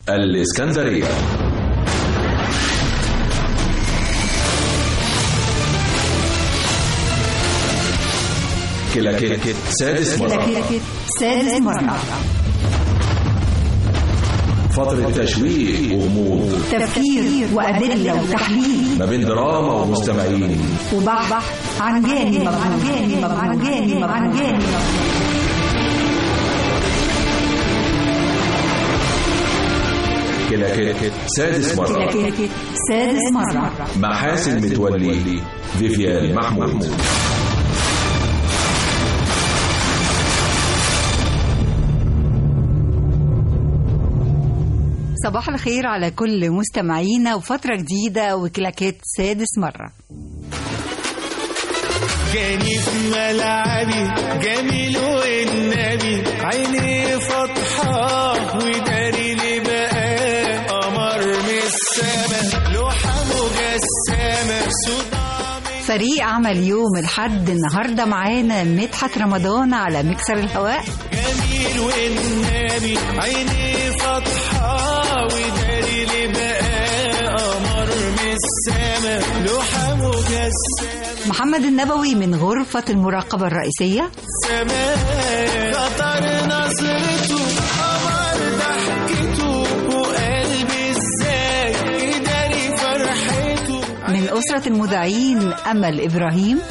الإسكندرية كلاكيت سادس مرة كلاكيت سادس مرة فترة تشويق وغموض تفكير وأدلة وتحليل ما بين دراما ومستمعين وبحث عن جانب عن جانب عن جانب عن جانب كلاكيت سادس مرة كلاكيت سادس مرة محاسن متولي فيفيان محمود صباح الخير على كل مستمعينا وفترة جديدة وكلاكيت سادس مرة جاني في ملعبي جميل والنبي عيني فاتحة وداري لي بقى قمر من السما لوحة مجسمة صدام فريق عمل يوم الحد النهاردة معانا مدحت رمضان على مكسر الهواء جميل والنبي عيني فاتحة وداري لي بقى قمر من السما لوحة مجسمة محمد النبوي من غرفة المراقبة الرئيسية سماء خطر نظرته قمر ضحكته وقلبي ازاي يداري فرحته من أسرة المذيعين أمل إبراهيم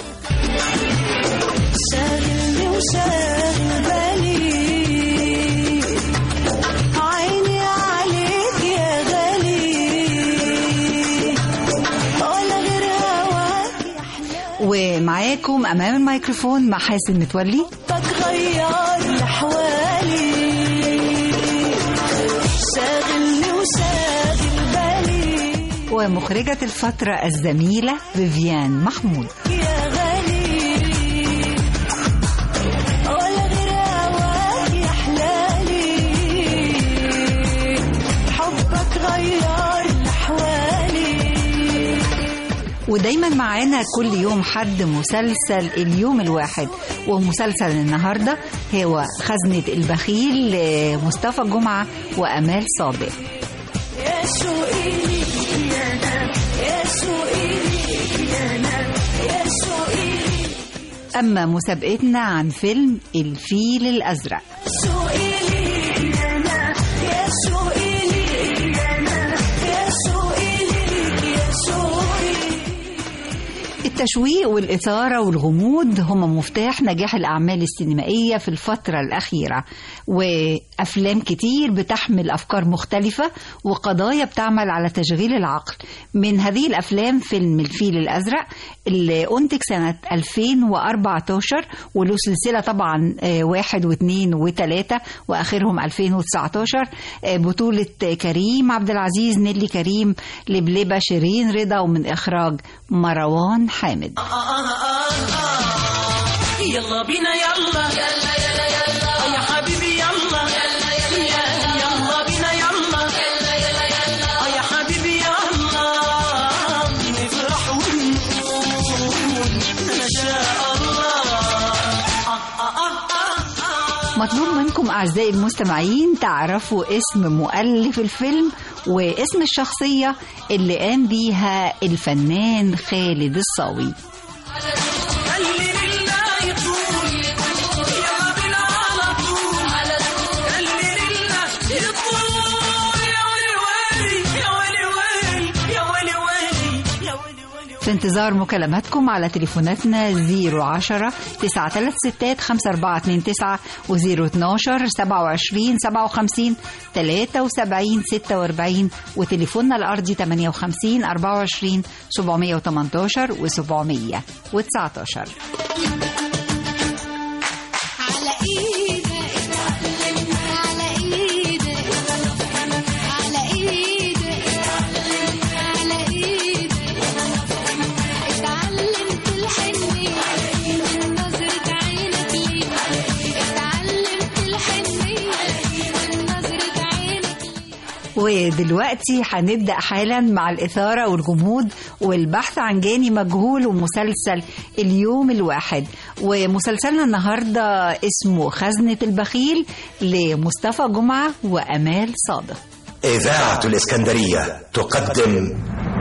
شاغلني وشاغل بالي عيني عليك يا غالي ولا غير هواك يا حلال ومعاكم أمام الميكروفون محاسن متولي غير لحوالي شاغلني وشاغل بالي ومخرجة الفترة الزميلة فيفيان محمود يا غالي ولا غير هواك يا حلالي حبك غير لحوالي ودايما معانا كل يوم حد مسلسل اليوم الواحد ومسلسل النهارده هو خزنة البخيل لمصطفى جمعة وأمال صادق يا شوقي ليك يا نام يا شوقي ليك يا نام يا شوقي ليك أما مسابقتنا عن فيلم الفيل الأزرق شوقي ليك يا نام يا شوقي ليك يا نام يا شوقي ليك يا شوقي التشويق والإثارة والغموض هم مفتاح نجاح الأعمال السينمائية في الفترة الأخيرة وأفلام كتير بتحمل أفكار مختلفة وقضايا بتعمل على تشغيل العقل من هذه الأفلام فيلم الفيل الأزرق اللي أنتج سنة 2014 وله سلسلة طبعا آه، واحد واثنين وثلاثة وآخرهم 2019 آه، بطولة كريم عبد العزيز نيلي كريم لبلبة شيرين رضا ومن إخراج مروان حامد يلا بينا يلا يلا يلا يلا يا حبيبي يلا يلا يلا يلا بينا يلا يلا يلا يلا يا حبيبي يلا نفرح ونقول ما شاء الله آه آه آه آه آه. مطلوب منكم أعزائي المستمعين تعرفوا اسم مؤلف الفيلم واسم الشخصية اللي قام بيها الفنان خالد الصاوي خلي لله يطول يلا بينا على طول خلي لله يطول يا ويلي ويلي يا ويلي ويلي يا ويلي ويلي يا ويلي ويلي في انتظار مكالماتكم على تليفوناتنا 010 936 5429 و 012 27 57 73 46 وتليفوننا الأرضي 58 24 718 و 719 على ايدك على ايدك على ايدك على ايدك اتعلمت الحنية من نظرة عينك لي اتعلمت الحنية من نظرة عينك لي ودلوقتي هنبدأ حالا مع الإثارة والغموض والبحث عن جاني مجهول ومسلسل اليوم الواحد ومسلسلنا النهاردة اسمه خزنة البخيل لمصطفى جمعة وأمال صادق إذاعة الإسكندرية تقدم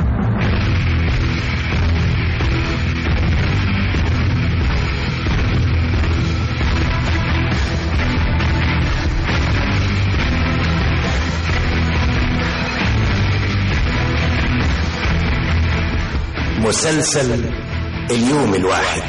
مسلسل اليوم الواحد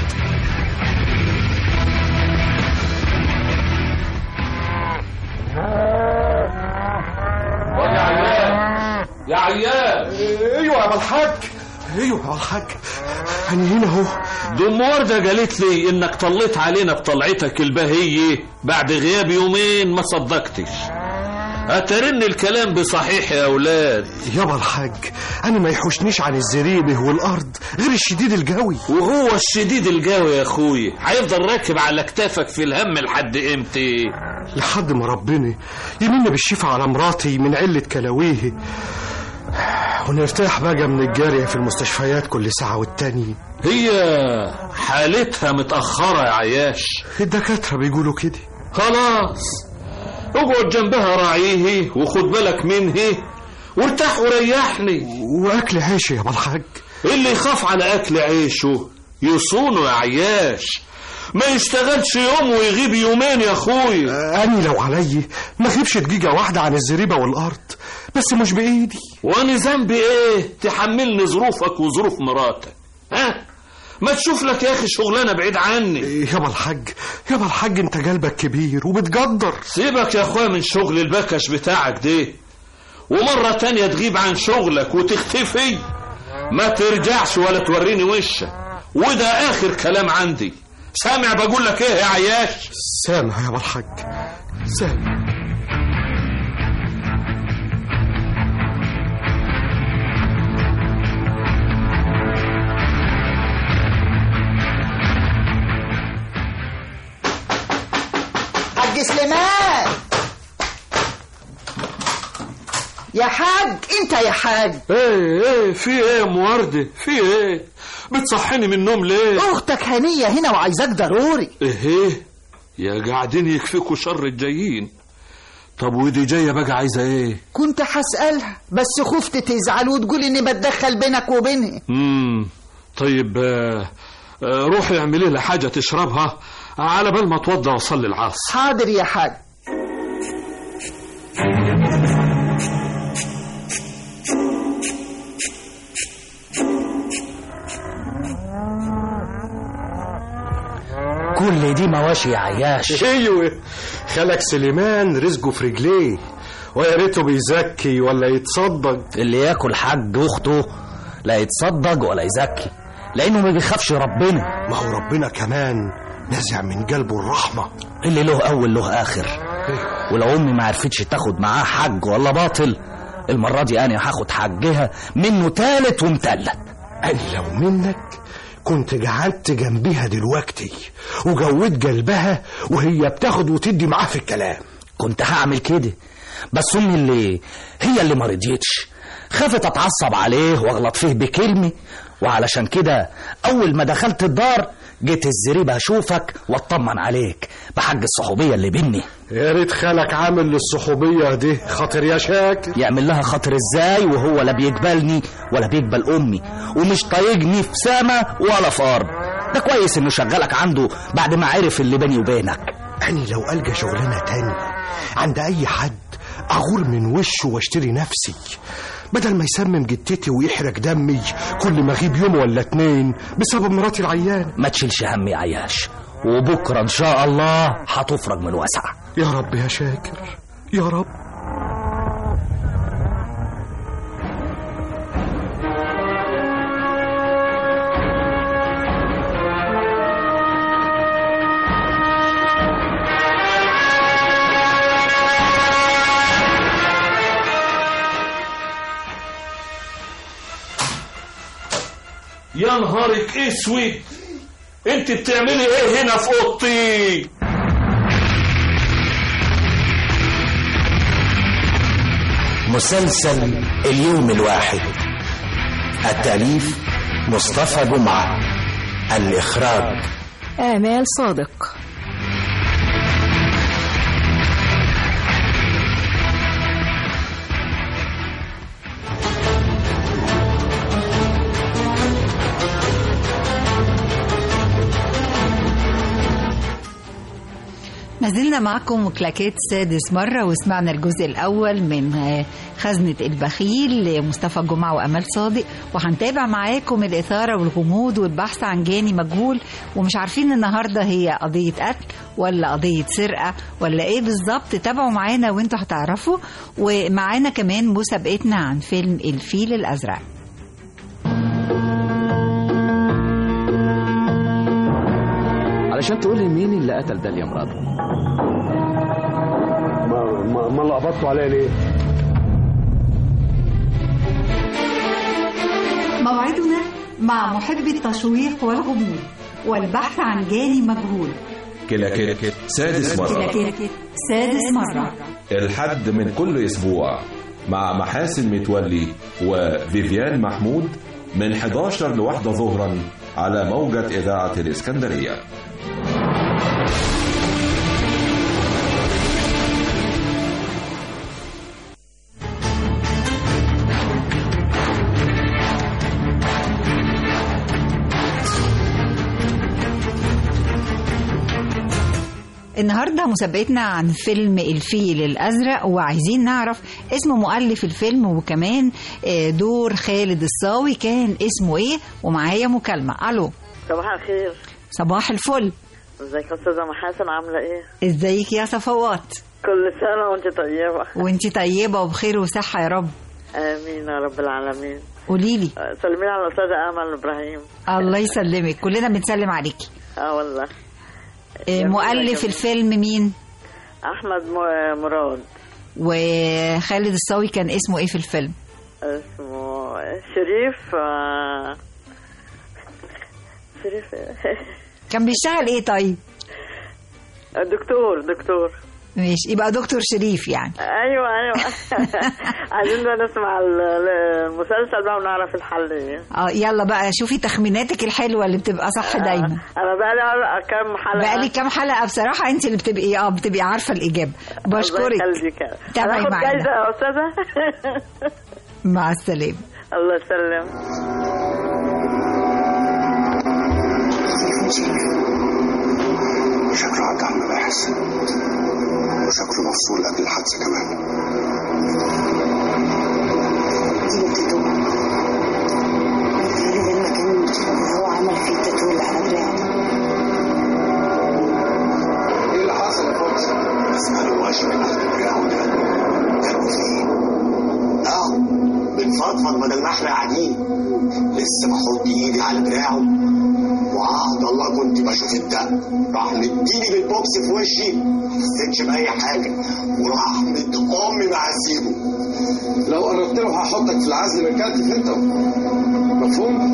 يا عيال ايوه يا الحاج ايوه يا الحاج انا هنا اهو دم وردة قالت لي انك طليت علينا بطلعتك البهية بعد غياب يومين ما صدقتش اترن الكلام بصحيح يا اولاد يابا الحاج انا ما يحوشنيش عن الزريبه والارض غير الشديد الجوي وهو الشديد الجاوي يا اخوي هيفضل راكب على كتافك في الهم لحد امتى لحد ما ربنا يمن بالشفا على مراتي من علة كلاويه ونرتاح بقى من الجارية في المستشفيات كل ساعة والتانية هي حالتها متأخرة يا عياش الدكاترة بيقولوا كده خلاص اقعد جنبها راعيه وخد بالك منه وارتاح وريحني واكل عيش يا الحاج اللي يخاف على اكل عيشه يصونه يا عياش ما يشتغلش يوم ويغيب يومين يا اخوي أنا لو علي ما اغيبش دقيقة واحدة عن الزريبة والأرض بس مش بإيدي وانا ذنبي ايه تحملني ظروفك وظروف مراتك ها ما تشوف لك يا اخي شغلانه بعيد عني يابا الحاج يابا الحاج انت قلبك كبير وبتقدر سيبك يا اخويا من شغل البكش بتاعك ده ومرة تانية تغيب عن شغلك وتختفي ما ترجعش ولا توريني وشك وده اخر كلام عندي سامع بقول لك ايه يا عياش سامع يابا الحاج سامع حاج سليمان يا حاج انت يا حاج ايه ايه في ايه يا ام وردة في ايه بتصحيني من النوم ليه اختك هنيه هنا وعايزاك ضروري ايه يا قاعدين يكفيكوا شر الجايين طب ودي جايه بقى عايزه ايه كنت هسألها بس خفت تزعل وتقول اني بتدخل بينك وبينها امم طيب آه آه روحي اعملي لها حاجه تشربها على بال ما اتوضى واصلي العصر حاضر يا حاج كل دي مواشي يا عياش ايوه خالك سليمان رزقه في رجليه ويا ريته بيزكي ولا يتصدق اللي ياكل حج اخته لا يتصدق ولا يزكي لانه ما بيخافش ربنا ما هو ربنا كمان نزع من قلبه الرحمة اللي له اول له اخر ولو امي ما عرفتش تاخد معاه حج ولا باطل المره دي انا هاخد حجها منه تالت ومتلت أنا لو منك كنت قعدت جنبيها دلوقتي وجودت قلبها وهي بتاخد وتدي معاه في الكلام كنت هعمل كده بس امي اللي هي اللي ما رضيتش خافت اتعصب عليه واغلط فيه بكلمه وعلشان كده اول ما دخلت الدار جيت الزريبه اشوفك واطمن عليك بحج الصحوبيه اللي بيني يا ريت خالك عامل للصحوبية دي خاطر يا شاكر يعمل لها خاطر ازاي وهو لا بيقبلني ولا بيقبل امي ومش طايقني في سما ولا في ارض ده كويس انه شغلك عنده بعد ما عرف اللي بيني وبينك أنا لو ألقى شغلانة تانية عند أي حد أغور من وشه واشتري نفسي بدل ما يسمم جتتي ويحرق دمي كل ما اغيب يوم ولا اتنين بسبب مراتي العيان ما تشيلش هم يا عياش وبكره ان شاء الله هتفرج من وسع يا رب يا شاكر يا رب يا نهارك اسود انت بتعملي ايه هنا في اوضتي مسلسل اليوم الواحد التأليف مصطفى جمعة الإخراج آمال صادق ما زلنا معكم كلاكيت سادس مرة وسمعنا الجزء الأول من آه، خزنة البخيل لمصطفى جمعة وأمل صادق وهنتابع معاكم الإثارة والغموض والبحث عن جاني مجهول ومش عارفين النهاردة هي قضية قتل ولا قضية سرقة ولا إيه بالظبط تابعوا معانا وانتوا هتعرفوا ومعانا كمان مسابقتنا عن فيلم الفيل الأزرق علشان تقول لي مين اللي قتل ده يا مراد ما ما, ما لخبطتوا عليا ليه؟ موعدنا مع محبي التشويق والغموض والبحث عن جاني مجهول كلاكيت سادس مرة كلاكيت سادس مرة الحد من كل أسبوع مع محاسن متولي وفيفيان محمود من 11 لواحدة ظهرا على موجة إذاعة الإسكندرية النهارده مسابقتنا عن فيلم الفيل الازرق وعايزين نعرف اسم مؤلف الفيلم وكمان آه، دور خالد الصاوي كان اسمه ايه ومعايا مكالمه الو صباح الخير صباح الفل ازيك يا استاذه محاسن عامله ايه ازيك يا صفوات كل سنه وانت طيبه وانتي طيبه وبخير وصحه يا رب امين يا رب العالمين قولي لي آه، سلمي على الاستاذه امل ابراهيم الله يسلمك كلنا بنسلم عليكي اه والله آه، جميلة مؤلف جميلة. الفيلم مين احمد م- مراد وخالد الصاوي كان اسمه ايه في الفيلم اسمه شريف آه، شريف كان بيشتغل ايه طيب دكتور دكتور ماشي يبقى دكتور شريف يعني ايوه ايوه عايزين بقى نسمع ال- المسلسل بقى ونعرف الحل ايه اه يلا بقى شوفي تخميناتك الحلوه اللي بتبقى صح دايما انا بقى لي كام حلقه بقالي كام حلقه بصراحه انت اللي بتبقي اه بتبقي عارفه الاجابه بشكرك الله يخليك. تابعي هناخد معانا. جايزه يا استاذه مع السلامه الله يسلم شكله عدى على المباحث وشكله مفصول قبل الحادثة كمان دي بنت غالبا المكان اللي هو عمل فيه التاتو اللي على دراعه ايه اللي حصل يا فوكس؟ اسألوا واشم على دراعه ده كانوا فين؟ اه بنفضفض بدل ما احنا قاعدين لسه بحط ايدي على دراعه وعهد الله كنت بشوف الدم راح مديني بالبوكس في وشي ما حسيتش باي حاجه وراح مد امي ما هسيبه لو قربت له هحطك في العزل من كتف انت مفهوم؟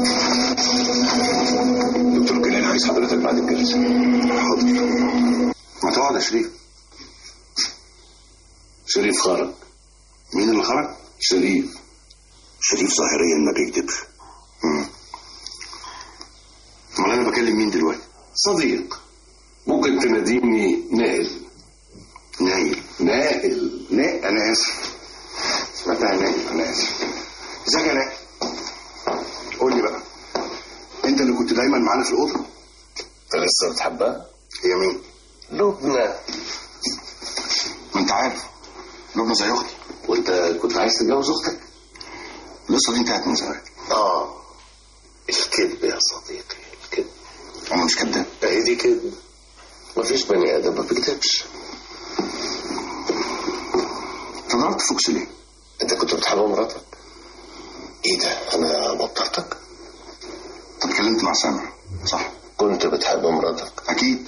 دكتور جلال عايز حضرتك بعد الجلسه حاضر ما تقعد يا شريف شريف خرج مين اللي خرج؟ شريف شريف ظاهريا ما بيكذبش مم. امال انا بكلم مين دلوقتي؟ صديق ممكن تناديني نائل نائل نائل نائل انا اسف سمعتها نائل انا اسف ازيك يا نائل قول لي بقى انت اللي كنت دايما معانا في الاوضه انت لسه بتحبها؟ هي مين؟ لبنى ما انت عارف لبنى زي اختي وانت كنت عايز تتجوز اختك؟ القصه دي انتهت من زمان اه الكذب يا صديقي الكذب انا مش كذاب هي دي كذب مفيش بني ادم ما بيكذبش انت ضربت فوكس ليه؟ انت كنت بتحب مراتك؟ ايه ده انا بطلتك؟ انت اتكلمت مع سامر صح؟ كنت بتحب مراتك اكيد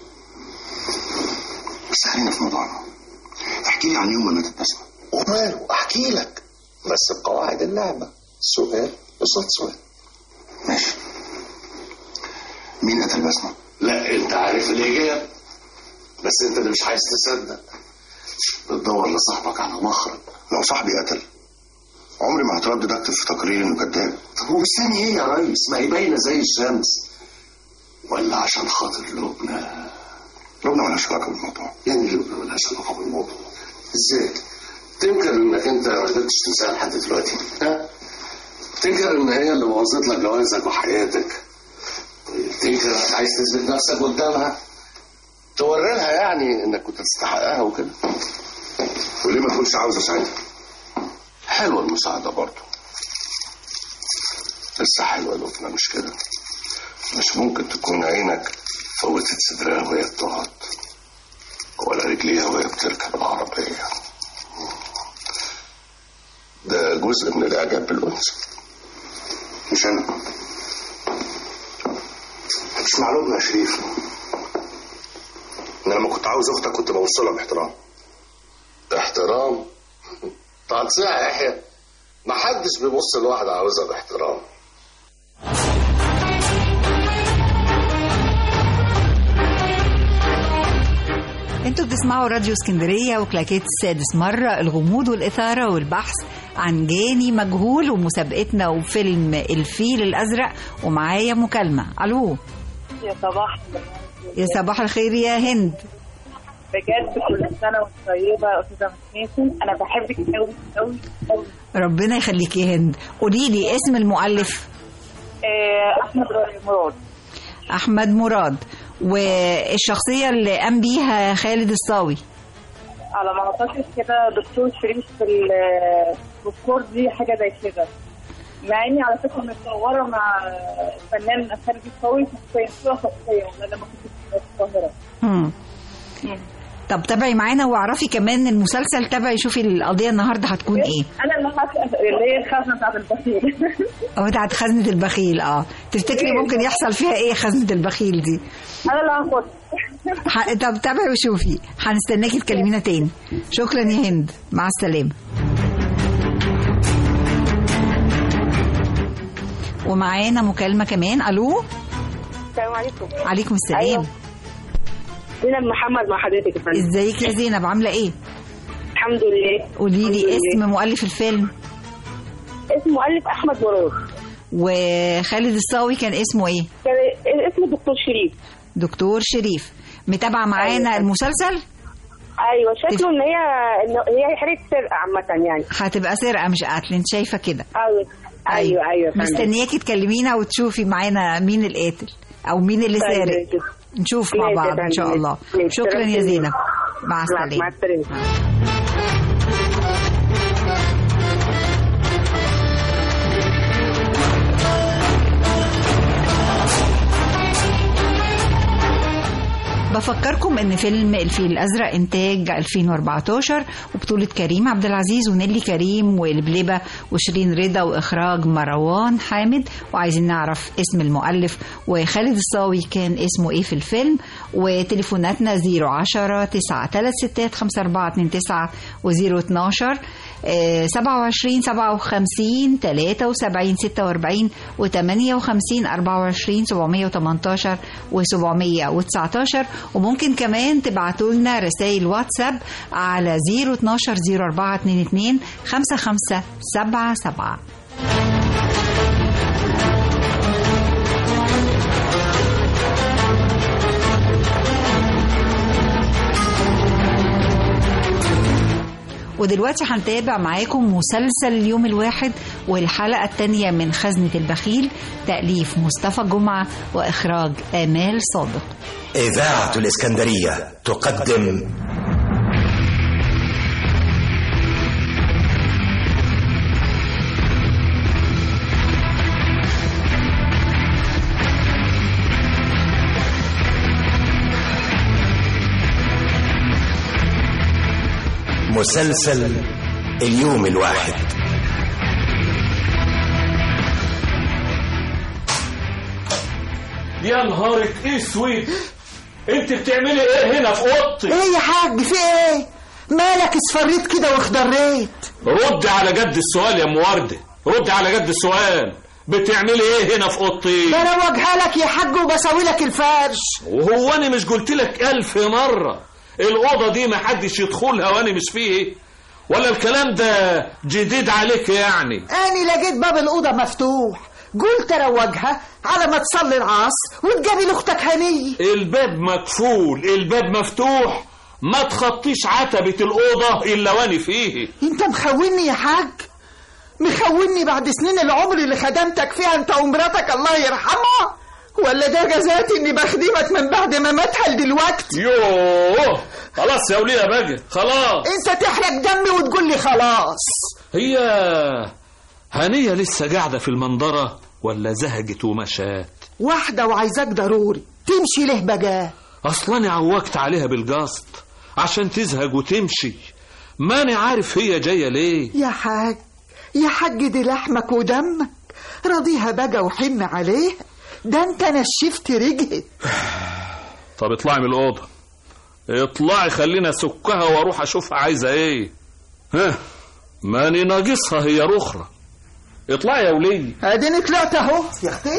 بس خلينا في موضوعنا احكي لي عن يوم ما ماتت بسمة وماله احكي لك بس بقواعد اللعبة سؤال قصاد سؤال ماشي مين قتل بسمة؟ لا انت عارف الاجابة بس انت اللي مش عايز تصدق بتدور لصاحبك على مخرج لو صاحبي قتل عمري ما هتردد اكتب في تقرير انه كذاب طب ومستني ايه يا ريس ما هي باينه زي الشمس ولا عشان خاطر لبنى لبنى مالهاش علاقه بالموضوع يعني لبنى مالهاش علاقه بالموضوع ازاي تنكر انك انت ما قدرتش تنساها لحد دلوقتي ها تنكر ان هي اللي بوظت لك جوازك وحياتك تنكر انك عايز تثبت نفسك قدامها توري لها يعني انك كنت تستحقها وكده وليه ما تكونش عاوز اساعدها حلوه المساعده برضه لسه حلوه يا لبنى مش كده مش ممكن تكون عينك فوتت صدرها وهي بتقعد ولا رجليها وهي بتركب العربيه ده جزء من الاعجاب بالانس مش انا مش معلوم يا شريف انا لما كنت عاوز اختك كنت بوصلها باحترام احترام طب هتصيع يا يحيى ما حدش بيبص لواحد عاوزها باحترام انتوا بتسمعوا راديو اسكندرية وكلاكيت السادس مرة الغموض والإثارة والبحث عن جاني مجهول ومسابقتنا وفيلم الفيل الأزرق ومعايا مكالمة ألو يا صباح يا صباح الخير يا هند بجد كل سنه وانت طيبه يا استاذه مسميسن انا بحبك قوي قوي قوي ربنا يخليك يا هند قولي لي اسم المؤلف آه، احمد مراد أحمد مراد والشخصية اللي قام بيها خالد الصاوي على ما اعتقد كده دكتور شريف في ال- في الكور دي حاجه زي كده مع اني على فكره متصوره مع الفنان خالد الصاوي شخصيا صوره شخصيه وانا لما كنت في القاهره مم. طب تابعي معانا واعرفي كمان المسلسل تابعي شوفي القضية النهاردة هتكون ايه انا اللي هسأل اللي هي الخزنه بتاعت البخيل أو بتاعت خزنة البخيل اه تفتكري ممكن يحصل فيها ايه خزنة البخيل دي انا اللي هاخد ح... طب تابعي وشوفي هنستناكي تكلمينا تاني شكرا يا هند مع السلامة ومعانا مكالمة كمان الو السلام عليكم عليكم السلام أيوة. زينب محمد مع حضرتك يا فندم ازيك يا زينب عاملة ايه الحمد لله قولي الحمد لي لله. اسم مؤلف الفيلم اسم مؤلف احمد مراد وخالد الصاوي كان اسمه ايه كان اسمه دكتور شريف دكتور شريف متابعة معانا المسلسل ايوه شكله ان هي ان هي حريق سرقه عامه يعني هتبقى سرقة مش قتل انت شايفة كده ايوه ايوه ايوه فندم. مستنياكي تكلمينا وتشوفي معانا مين القاتل او مين اللي طيب، سارق ماشي. نشوف مع ماشي يا بعض ان شاء فندم. الله ماشي. شكرا يا شرفتني. زينب مع مع السلامة مع السلامه بفكركم ان فيلم الفيل الازرق انتاج 2014 وبطولة كريم عبد العزيز ونيلي كريم والبليبة وشيرين رضا واخراج مروان حامد وعايزين نعرف اسم المؤلف وخالد الصاوي كان اسمه ايه في الفيلم وتليفوناتنا 010 9 3 6 5 4 2 9 و012 27 57 73 46 و 58 24 718 و 719 وممكن كمان تبعتوا لنا رسائل واتساب على 012 04 22 55 77 ودلوقتي هنتابع معاكم مسلسل اليوم الواحد والحلقة الثانية من خزنة البخيل تأليف مصطفى جمعة وإخراج آمال صادق إذاعة الإسكندرية تقدم مسلسل اليوم الواحد يا نهارك اسود انت بتعملي ايه هنا في اوضتي ايه يا حاج في ايه مالك اصفريت كده واخضريت رد على جد السؤال يا ام ورده رد على جد السؤال بتعملي ايه هنا في اوضتي بروجها لك يا حاج وبسوي لك الفرش وهو انا مش قلت لك الف مره الاوضه دي ما حدش يدخلها وانا مش فيه ولا الكلام ده جديد عليك يعني اني لقيت باب الاوضه مفتوح قلت اروجها على ما تصلي العصر وتجابي لاختك هنيه الباب مقفول الباب مفتوح ما تخطيش عتبة الأوضة إلا وأنا فيه انت مخوني يا حاج مخوني بعد سنين العمر اللي خدمتك فيها انت ومراتك الله يرحمها ولا ده جزاتي اني بخدمك من بعد ما ماتها دلوقتي يوه خلاص يا وليه بقى خلاص انت تحرق دمي وتقول لي خلاص هي هنية لسه قاعدة في المنظرة ولا زهقت ومشات واحدة وعايزاك ضروري تمشي له بقى أصلا أنا عوجت عليها بالقصد عشان تزهق وتمشي ماني عارف هي جاية ليه يا حاج يا حاج دي لحمك ودمك راضيها بقى وحن عليها ده انت نشفت رجلك طب اطلعي من الأوضة اطلعي خلينا اسكها واروح اشوفها عايزة ايه ها ماني ناقصها هي رخرة اطلعي يا ولية اديني طلعت اهو يا اختي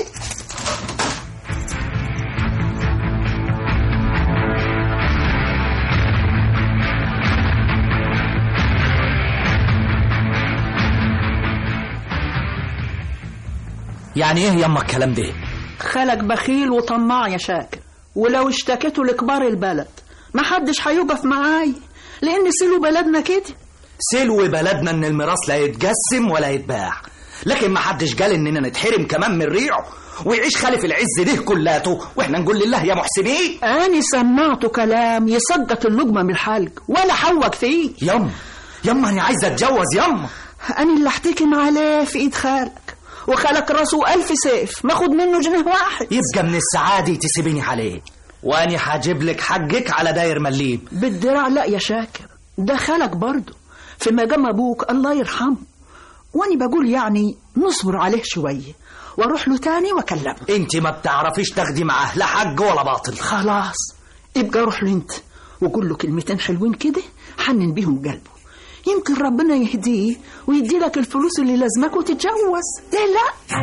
يعني ايه يما الكلام ده خالك بخيل وطماع يا شاكر ولو اشتكيته لكبار البلد ما حدش هيقف معاي لان سلو بلدنا كده سلو بلدنا ان الميراث لا يتجسم ولا يتباع لكن ما حدش قال اننا نتحرم كمان من ريعه ويعيش خالف العز ده كلاته واحنا نقول لله يا محسنين أنا سمعته كلام يسقط اللقمة من الحلق ولا حوك فيه يما يما انا عايزه اتجوز يما أنا اللي احتكم عليه في إيد خالك وخالك راسه ألف سيف ماخد منه جنيه واحد يبقى من السعادة تسيبيني عليه واني هجيب لك حقك على داير مليم بالدراع لا يا شاكر ده خالك برضه في مقام أبوك الله يرحمه وأنا بقول يعني نصبر عليه شوية واروح له تاني واكلمه انت ما بتعرفيش تاخدي معاه لا حق ولا باطل خلاص ابقى روح له انت وقول له كلمتين حلوين كده حنن بيهم قلبه يمكن ربنا يهديه ويدي لك الفلوس اللي لازمك وتتجوز ليه لا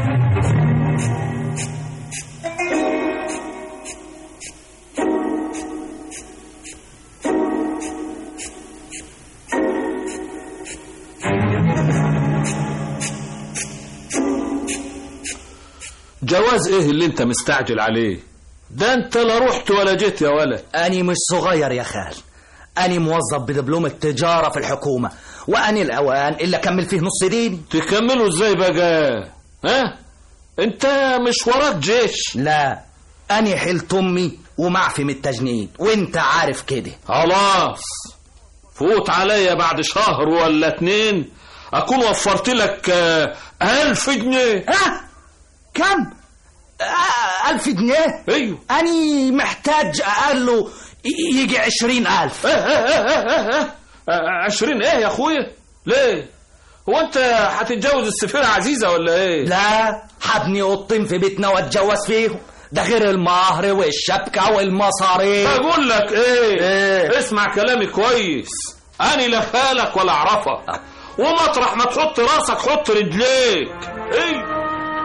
جواز ايه اللي انت مستعجل عليه ده انت لا رحت ولا جيت يا ولد اني مش صغير يا خال اني موظف بدبلوم التجارة في الحكومة واني الاوان اللي اكمل فيه نص ديني تكمله ازاي بقى ها انت مش وراك جيش لا اني حلت امي ومعفي من التجنيد وانت عارف كده خلاص فوت عليا بعد شهر ولا اتنين اكون وفرت لك آه، الف جنيه ها كم آه، ألف جنيه ايوه أني محتاج أقله ي- يجي عشرين ألف اه اه اه اه اه اه عشرين ايه يا اخويا ليه هو انت هتتجوز السفيرة عزيزة ولا ايه لا حبني اوضتين في بيتنا واتجوز فيهم ده غير المهر والشبكة والمصاريف بقول لك ايه, إيه؟ اسمع كلامي كويس انا لا خالك ولا اعرفك ومطرح ما تحط راسك حط رجليك ايه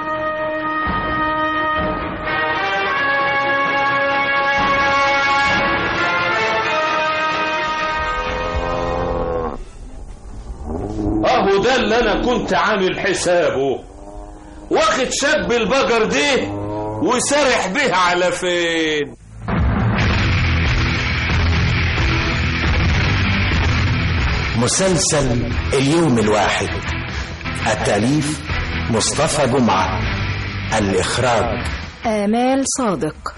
اهو ده اللي انا كنت عامل حسابه واخد شاب البقر ده وسرح به على فين مسلسل اليوم الواحد التأليف مصطفى جمعة الإخراج آمال صادق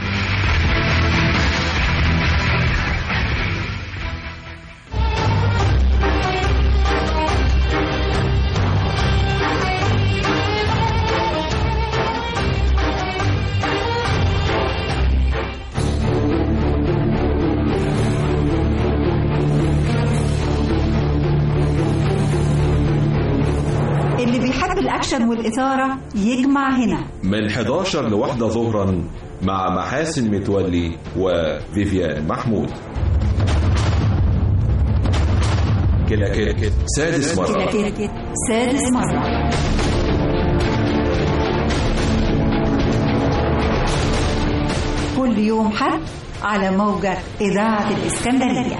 اللي بيحب الأكشن والإثارة يجمع هنا من 11 لواحدة ظهرا مع محاسن متولي وفيفيان محمود كلاكيت سادس مرة كلاكيت سادس مرة كل يوم حد على موجة إذاعة الإسكندرية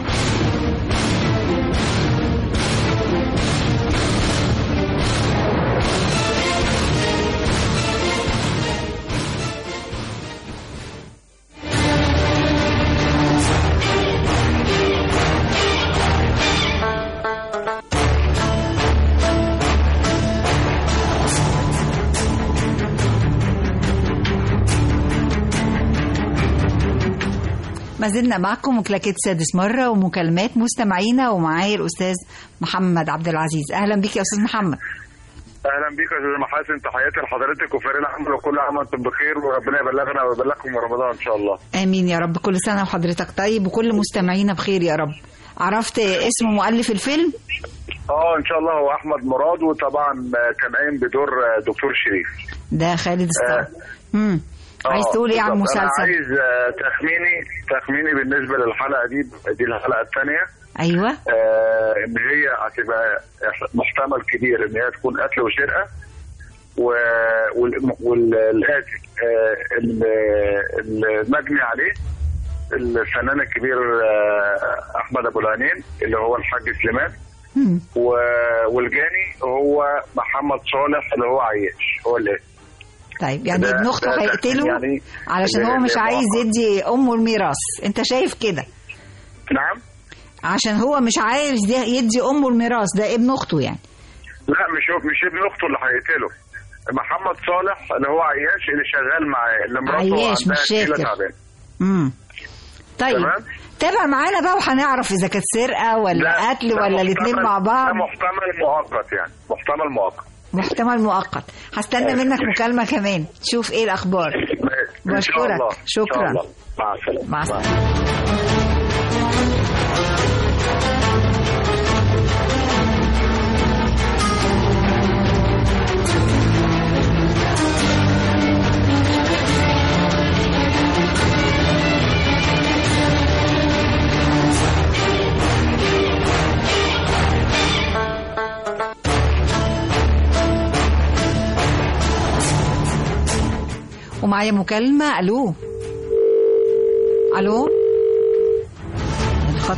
ما زلنا معكم وكلاكيت سادس مرة ومكالمات مستمعينا ومعايا الأستاذ محمد عبد العزيز أهلا بك يا أستاذ محمد اهلا بيك يا استاذ محاسن تحياتي لحضرتك وفريق العمل وكل عام وانتم بخير وربنا يبلغنا ويبلغكم رمضان ان شاء الله آمين يا رب كل سنة وحضرتك طيب وكل مستمعينا بخير يا رب عرفت اسم مؤلف الفيلم اه ان شاء الله هو احمد مراد وطبعا كان قايم بدور دكتور شريف ده خالد الصاوي امم عايز آه، تقول ايه عن بالظبط. انا المسلسل عايز آه، تخميني تخميني بالنسبه للحلقه دي دي الحلقه الثانيه ايوه آه ان هي هتبقى محتمل كبير ان هي تكون قتل وسرقه و- وال- والقاتل آه، ال- المجني عليه الفنان الكبير آه، احمد ابو العينين اللي هو الحاج سليمان مم. و- والجاني هو محمد صالح اللي هو عياش هو اللي طيب يعني ده- ابن ده اخته هيقتله يعني علشان اللي- هو مش اللي عايز مؤخر. يدي امه الميراث انت شايف كده نعم عشان هو مش عايز يدي- يدي امه الميراث ده ابن اخته يعني لا مش هو مش ابن اخته اللي هيقتله محمد صالح اللي هو عياش اللي شغال معاه اللي مراته عياش عندها مش كلى شاكر. تعبانه امم طيب تمام. تابع معانا بقى وهنعرف اذا كانت سرقه ولا قتل ده ولا الاثنين محتمل- مع بعض ده محتمل مؤقت يعني محتمل مؤقت محتمل مؤقت هستنى منك مكالمه كمان تشوف ايه الاخبار إن شاء بشكرك. الله. إن شاء شكرا. الله. مع السلامه مع السلامه ومعايا مكالمة ألو ألو الخط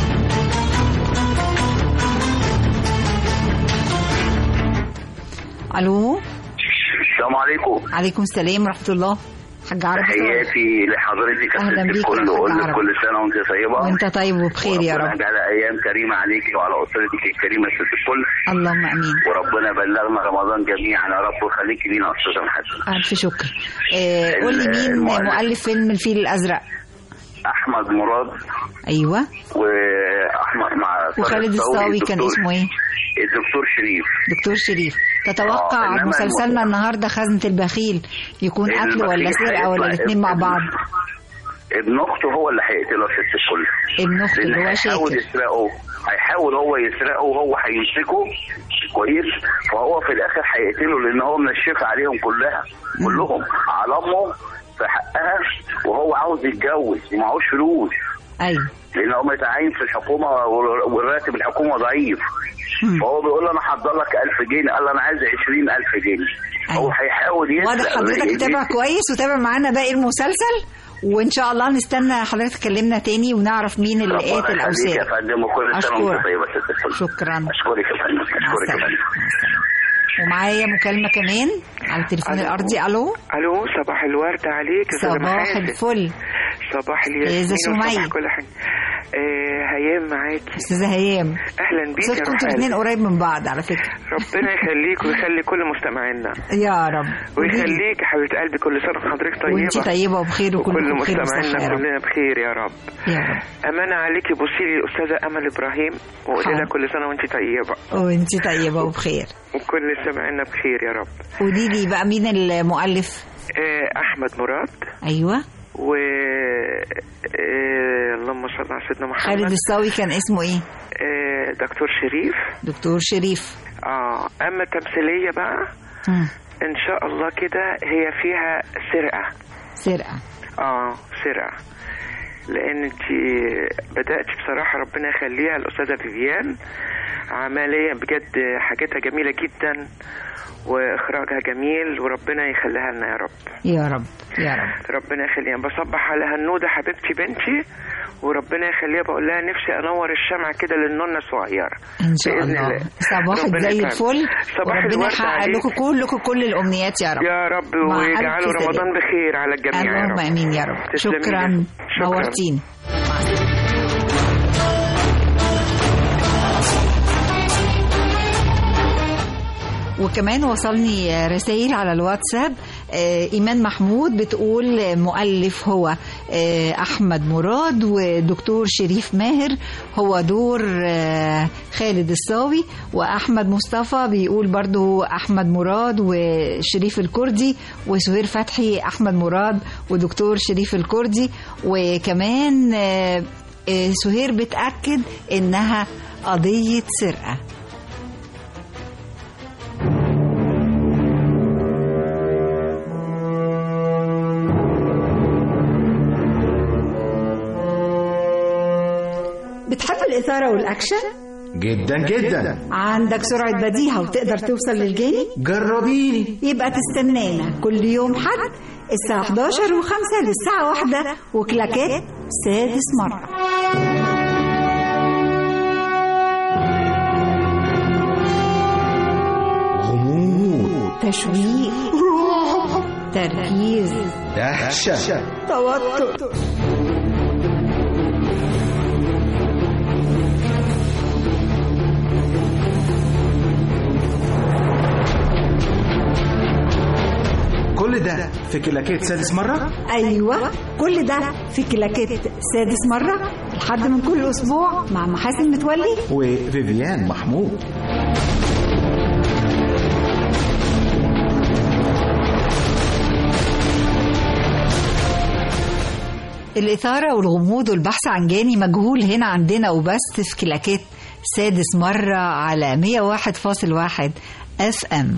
ألو السلام عليكم عليكم السلام ورحمة الله حاج عربي تحياتي لحضرتك أهلا الست بيك يا الكل حاج واقول لك عربي. كل سنه وانت طيبه وانت طيب وبخير يا وربنا رب يجعل ايام كريمه عليكي وعلى اسرتك الكريمه الست الكل اللهم امين وربنا يبلغنا رمضان جميعا يا رب ويخليكي لينا استاذ محمد الف شكر آه قول لي مين المؤلف. مؤلف فيلم الفيل الازرق احمد مراد ايوه واحمد مع طارق وخالد الصاوي كان الدكتور- اسمه ايه الدكتور شريف دكتور شريف تتوقع آه، إنما مسلسلنا النهارده خزنة البخيل يكون قتل ولا البخيل سرقه ولا هيطلع الاثنين مع بعض ابن اخته هو اللي هيقتله الست الكل ابن اخته لأن اللي هو هيحاول شاكر يسرقه هيحاول هو يسرقه وهو هيمسكه كويس فهو في الاخر هيقتله لان هو منشف عليهم كلها كلهم على امه في حقها وهو عاوز يتجوز ومعهوش فلوس ايوه لان هو متعين في الحكومه والراتب الحكومه ضعيف فهو بيقول له انا هحضر لك 1000 جنيه قال له انا عايز 20000 جنيه هو هيحاول يسرق واضح حضرتك متابع كويس وتابع معانا باقي المسلسل وان شاء الله نستنى حضرتك تكلمنا تاني ونعرف مين اللي ربنا قاتل او يخليك يا سارق فندم وكل سنه وانت أشكرك. طيبه يا ست الكل شكرا اشكرك يا فندم اشكرك يا فندم ومعايا مكالمة كمان على التليفون ألو. الأرضي ألو الو صباح الورد عليك يا أستاذة صباح محاسن. الفل صباح إذا الياسمين سمية. وصباح كل حاجه آه هيام معاكي أستاذة هيام اهلا بيك يا صوتكم انتوا رحال الاثنين قريب من بعض على فكرة ربنا يخليك ويخلي كل مستمعينا يا رب ويخليك يا حبيبه قلبي كل سنه وحضرتك طيبه وانتي طيبة وبخير وكل وكلكم بخير مستمعينا وصحة يا رب كلنا بخير يا رب يا رب امانه عليكي بصي لي الاستاذه امل ابراهيم وقولي لها حاضر. كل سنه وانت طيبه وانتي طيبة وبخير وكل سمعنا بخير يا رب قولي لي بقى مين المؤلف آه احمد مراد أيوة و آه اللهم صل على سيدنا محمد خالد الصاوي كان اسمه ايه آه دكتور شريف دكتور شريف اه اما التمثيليه بقى مم. ان شاء الله كده هي فيها سرقه سرقة اه سرقه لان انت بدات بصراحه ربنا يخليها الاستاذه فيفيان عمليه بجد حاجتها جميله جدا واخراجها جميل وربنا يخليها لنا يا رب يا رب يا رب ربنا يخليها بصبح على هنوده حبيبتي بنتي وربنا يخليها بقول لها نفسي انور الشمع كده للنونه الصغيره ان شاء بإذن الله الله. صباحك ربنا زي يكرمك. الفل صباح وربنا الورد يحقق عليك. لكم كلكم كل الامنيات يا رب يا رب مع ألف ويجعله سلامة. رمضان بخير على الجميع يا اللهم رب امين يا رب تسلمي شكرا لي. شكرا. نورتيني وكمان وصلني رسائل على الواتساب آه، إيمان محمود بتقول مؤلف هو آه، أحمد مراد ودكتور شريف ماهر هو دور آه، خالد الصاوي وأحمد مصطفى بيقول برضو أحمد مراد وشريف الكردي وسهير فتحي أحمد مراد ودكتور شريف الكردي وكمان آه، آه، سهير بتأكد إنها قضية سرقة بتحب الإثارة والأكشن؟ جدا جدا عندك سرعة بديهة وتقدر توصل للجاني؟ جربيني يبقى تستنانا كل يوم حد الساعة 11 و5 للساعة واحدة وكلاكات سادس مرة غموض تشويق تركيز دهشة توتر كل ده في كلاكيت سادس مرة أيوة كل ده في كلاكات سادس مرة لحد من كل أسبوع مع محاسن متولي وفيفيان محمود الإثارة والغموض والبحث عن جاني مجهول هنا عندنا وبس في كلاكيت سادس مرة على 101.1 اف ام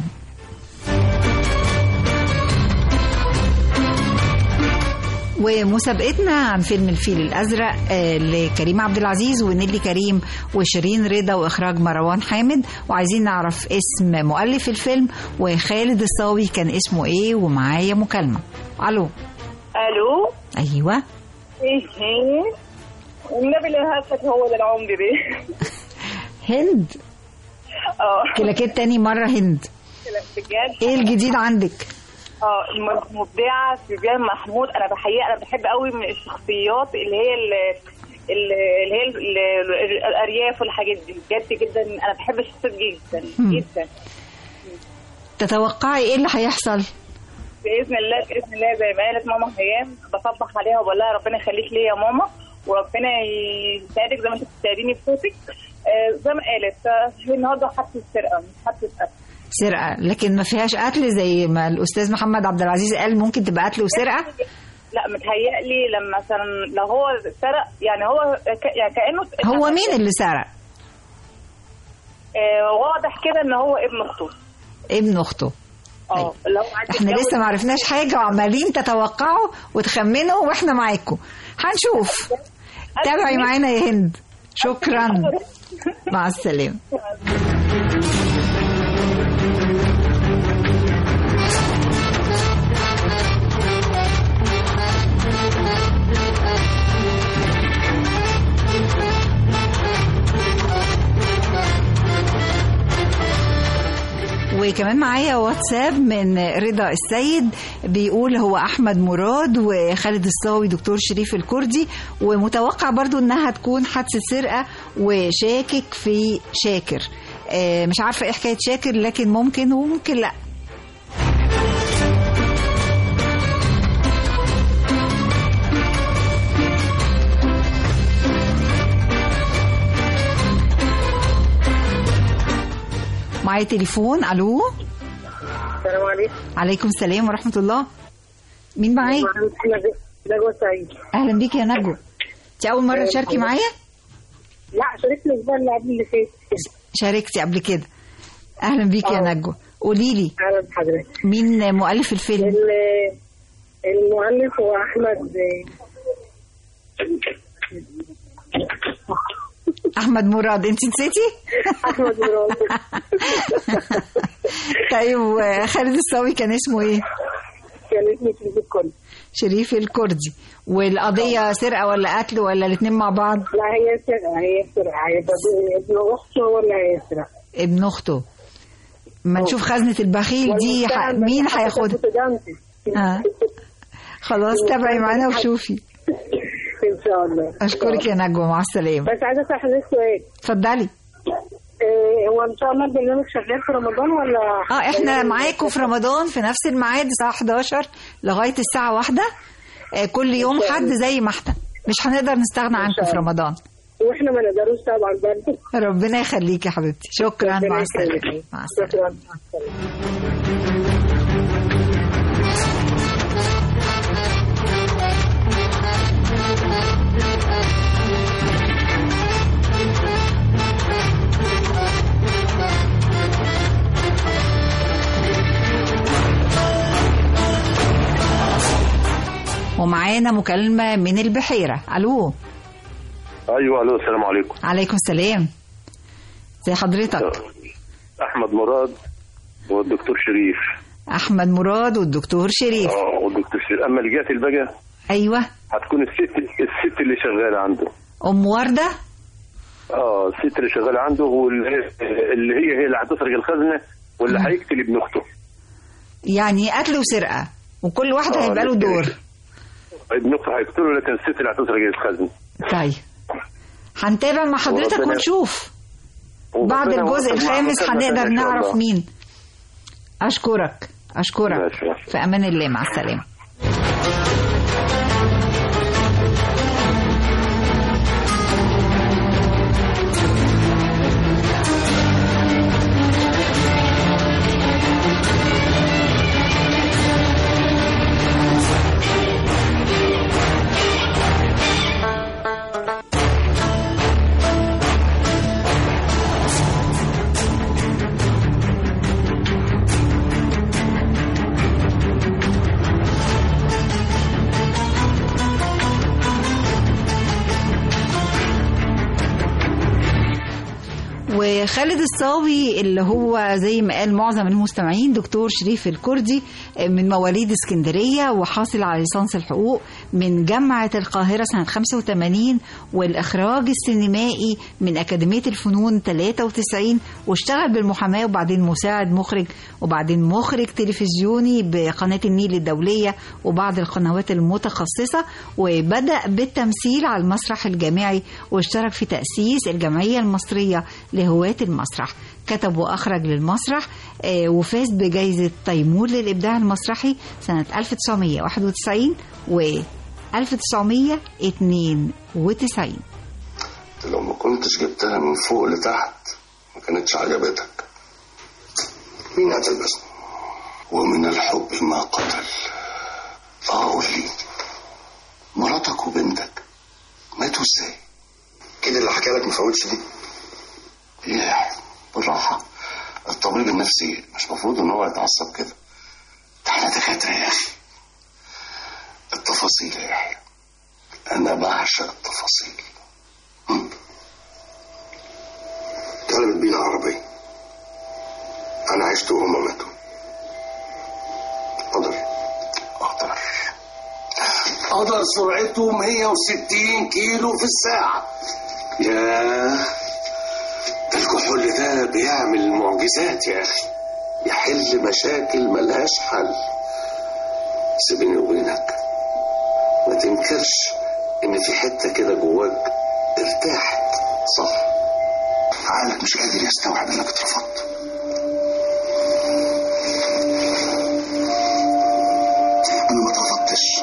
ومسابقتنا عن فيلم الفيل الأزرق آه، لكريم عبد العزيز ونيلي كريم وشيرين رضا وإخراج مروان حامد وعايزين نعرف اسم مؤلف الفيلم وخالد الصاوي كان اسمه إيه ومعايا مكالمة ألو الو أيوة ايه ايه النبي اللي هاتك هو ده العمر دي هند اه كلاكيت تاني مرة هند بجد إيه الجديد عندك؟ اه المبدعه فيفيان محمود انا بحقيقه انا بحب قوي من الشخصيات اللي هي ال- ال- اللي هي ال- ال- الارياف والحاجات دي بجد جدا انا بحب الشخصيات جدا مم. جدا تتوقعي إيه اللي هيحصل؟ باذن الله باذن الله زي ما قالت ماما هيام بصبح عليها وبقول لها ربنا يخليك ليا يا ماما وربنا يساعدك زي ما انت بتساعديني بصوتك آه، زي ما قالت آه، هي النهارده حادثه سرقه مش حادثه قتل سرقة لكن ما فيهاش قتل زي ما الأستاذ محمد عبد العزيز قال ممكن تبقى قتل وسرقة لا متهيألي لما مثلا لو هو سرق يعني هو ك... يعني كأنه هو مين اللي سرق؟ آه واضح كده ان هو ابن اخته ابن أخته اه اللي هو عايز احنا يتجوز- لسه ما عرفناش حاجة وعمالين تتوقعوا وتخمنوا واحنا معاكم هنشوف تابعي معانا يا هند شكرا مع السلامة وكمان معايا واتساب من رضا السيد بيقول هو احمد مراد وخالد الصاوي دكتور شريف الكردي ومتوقع برضو انها تكون حادثه سرقه وشاكك في شاكر آه، مش عارفه ايه حكايه شاكر لكن ممكن وممكن لا معايا تليفون الو السلام عليكم عليكم السلام ورحمه الله مين معايا نجوى سعيد اهلا بيكي يا نجوى انت اول مره تشاركي معايا لا شاركت الاسبوع اللي قبل اللي فات شاركتي قبل كده اهلا بيكي يا نجوى قولي لي اهلا بحضرتك مين مؤلف الفيلم ال- المؤلف هو احمد احمد مراد انت نسيتي احمد مراد طيب وخالد الصاوي كان اسمه ايه كان اسمه شريف الكل شريف الكردي والقضيه سرقه ولا قتل ولا الاثنين مع بعض لا هي سرقه هي سرقه هيبقى ابن اخته هو اللي هيسرق ابن اخته ما نشوف خزنه البخيل دي ح... مين هياخدها آه. خلاص تابعي معانا وشوفي ان شاء الله اشكرك يا نجوى مع السلامه بس عايزه اسال حضرتك سؤال اتفضلي إيه، هو ان شاء الله البرنامج شغال في رمضان ولا اه احنا معاكم في رمضان في نفس الميعاد الساعه 11 لغايه الساعه واحدة آه، كل يوم حد زي ما احنا مش هنقدر نستغنى عنكم في رمضان واحنا ما نقدروش طبعا برضه ربنا يخليك يا حبيبتي شكرا ربنا مع يخليك. السلامه مع السلامه شكرا مع السلامه ومعانا مكالمه من البحيره الو ايوه الو السلام عليكم عليكم السلام زي حضرتك احمد مراد والدكتور شريف احمد مراد والدكتور شريف اه والدكتور شريف اما اللي جات البقى ايوه هتكون الست الست اللي شغاله عنده ام ورده اه الست اللي شغاله عنده واللي اللي هي هي اللي هتسرق الخزنه واللي هيقتل ابن اخته يعني قتل وسرقه وكل واحد آه، هيبقى له لكن- دور ابن اخته هيقتله لكن الست اللي هتسرق الخزنه طيب هنتابع مع حضرتك وربنا- ونشوف بعد وربنا الجزء يوفق مع الخامس المكالمة هنقدر إن شاء نعرف الله. مين اشكرك اشكرك ماشي. في امان الله مع السلامه وخالد الصاوي اللي هو زي ما قال معظم المستمعين دكتور شريف الكردي من مواليد اسكندرية وحاصل على ليسانس الحقوق من جامعة القاهرة سنة 85 والإخراج السينمائي من أكاديمية الفنون 93 واشتغل بالمحاماة وبعدين مساعد مخرج وبعدين مخرج تلفزيوني بقناة النيل الدولية وبعض القنوات المتخصصة وبدأ بالتمثيل على المسرح الجامعي واشترك في تأسيس الجمعية المصرية لهواة المسرح كتب وأخرج للمسرح آه، وفاز بجائزة تيمور للإبداع المسرحي سنة 1991 و 1992 لو ما كنتش جبتها من فوق لتحت ما كانتش عجبتك مين قتل بس ومن الحب ما قتل اه قول لي مراتك وبنتك ماتوا ازاي كده اللي حكى لك مفوتش دي ايه بالراحه الطبيب النفسي مش مفروض ان هو يتعصب كده ده احنا دكاتره يا اخي التفاصيل يا يحيى انا بعشق التفاصيل طلبت بينا عربية أنا عشت وهما ماتوا قدر قدر قدر سرعته 160 كيلو في الساعة ياه ده الكحول ده بيعمل معجزات يا أخي يحل مشاكل ملهاش حل سيبيني وبينك ما تنكرش إن في حتة كده جواك ارتاحت صح عقلك مش قادر يستوعب انك اترفضت انا ما اترفضتش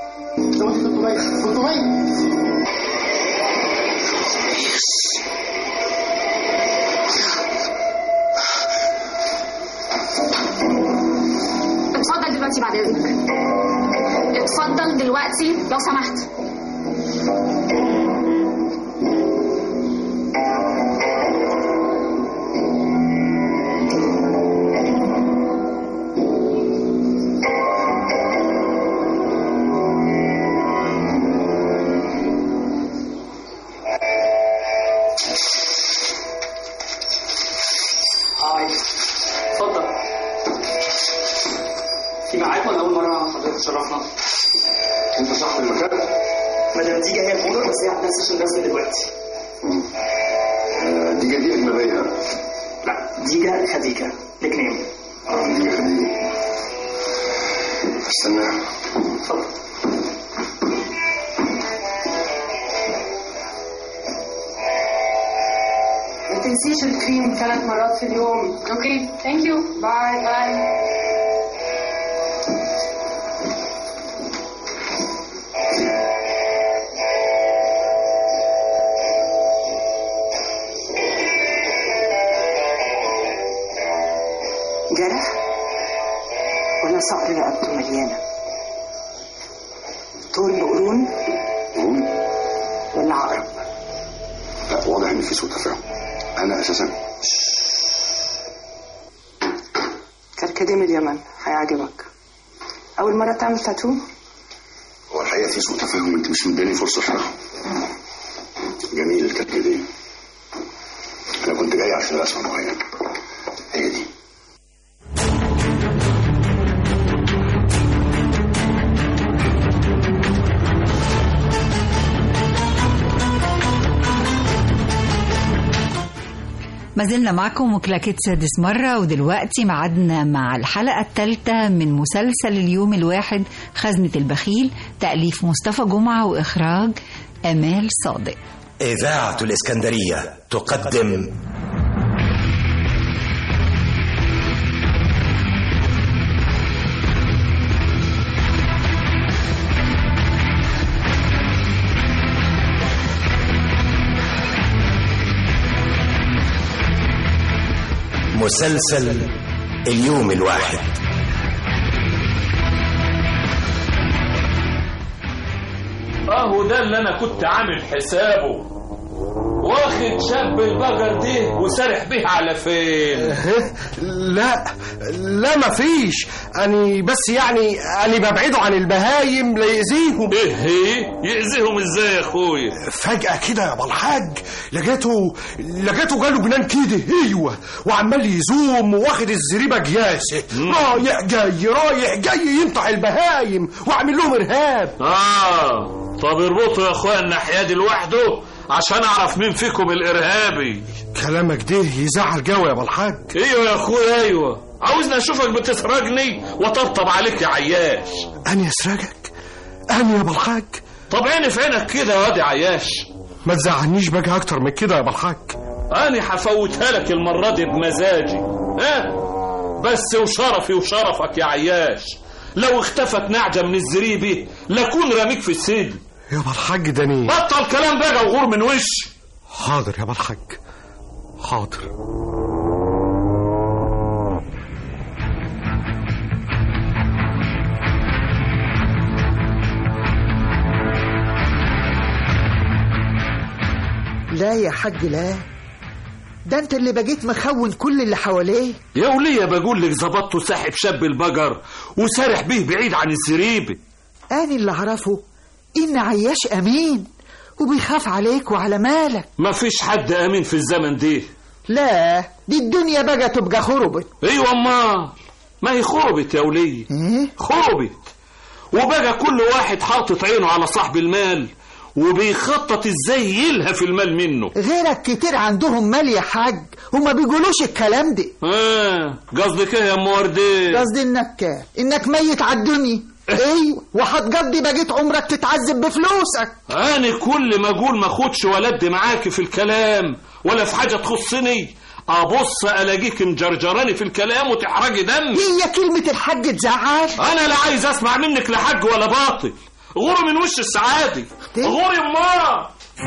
اتفضل دلوقتي بعد اذنك اتفضل دلوقتي لو سمحت هاي اتفضل في معاك ولا اول مره حضرتك تشرفنا؟ انت صاحب المكان؟ مدام ديجا هي الاونر بس هي عندها سيشن رسمي دلوقتي آه، دي دي اجنبيه ها؟ لا ديجا خديجه نيك نيم اه دي خديجه استنى اتفضل ما تنسيش الكريم ثلاث مرات في اليوم اوكي ثانك يو باي باي جرح ولا صقر رقبته مليانة طول بقرون قرون ولا عقرب لا واضح ان في سوء تفاهم انا اساسا كركديه اليمن هيعجبك أول مرة تعمل تاتو هو الحقيقه في سوء تفاهم انت مش مداني فرصه اشرحه جميل الكلمه دي انا كنت جاي عشان رسمه معينه هي دي ما زلنا معكم وكلاكيت سادس مرة ودلوقتي معدنا مع الحلقة الثالثة من مسلسل اليوم الواحد خزنة البخيل تأليف مصطفى جمعة وإخراج أمال صادق إذاعة الإسكندرية تقدم مسلسل اليوم الواحد اهو ده اللي انا كنت عامل حسابه واخد شاب البقر دي وسارح بيه على فين لا لا مفيش أني بس يعني أني ببعده عن البهايم ليأذيهم ايه يأذيهم ازاي يا اخويا فجأة كده يا أبو الحاج لقيته لقيته جاله جنان كده ايوه وعمال يزوم واخد الزريبة جياسة رايح جاي رايح جاي ينطع البهايم وعامل لهم إرهاب اه طب اربطوا يا اخويا الناحيه دي لوحده عشان اعرف مين فيكم الارهابي كلامك ده يزعل جوي يا أبو الحاج ايوه يا اخويا ايوه عاوزني اشوفك بتسرقني وطبطب عليك يا عياش أنا أسرقك أنا يا أبو الحاج طب عيني في عينك كده يا واد يا عياش ما تزعلنيش بقى أكتر من كده يا أبو الحاج انا هفوتها لك المره دي بمزاجي ها بس وشرفي وشرفك يا عياش لو اختفت نعجه من الزريبه لكون راميك في السجن يا أبو الحاج دني بطل كلام بقى وغور من وشي حاضر يا أبو الحاج حاضر لا يا حاج لا ده انت اللي بقيت مخون كل اللي حواليه يا ولية بقول لك ظبطته ساحب شاب البقر وسارح بيه بعيد عن الزريبه انا اللي اعرفه ان عياش امين وبيخاف عليك وعلى مالك مفيش حد امين في الزمن ده لا دي الدنيا بقى تبقى خربت ايوه امال ما هي خربت يا ولية خربت وبقى كل واحد حاطط عينه على صاحب المال وبيخطط ازاي يلهف المال منه غيرك كتير عندهم مال يا حاج وما بيقولوش الكلام ده اه قصدك ايه يا ام وردين قصدي انك انك ميت على الدنيا ايوه وهتقضي بقيت عمرك تتعذب بفلوسك انا كل ما اقول ما اخدش ولد معاكي في الكلام ولا في حاجه تخصني ابص الاقيك مجرجراني في الكلام وتحرجي دمي هي كلمة الحاج تزعل انا لا عايز اسمع منك لا حج ولا باطل غوري من وش السعادة غوري امال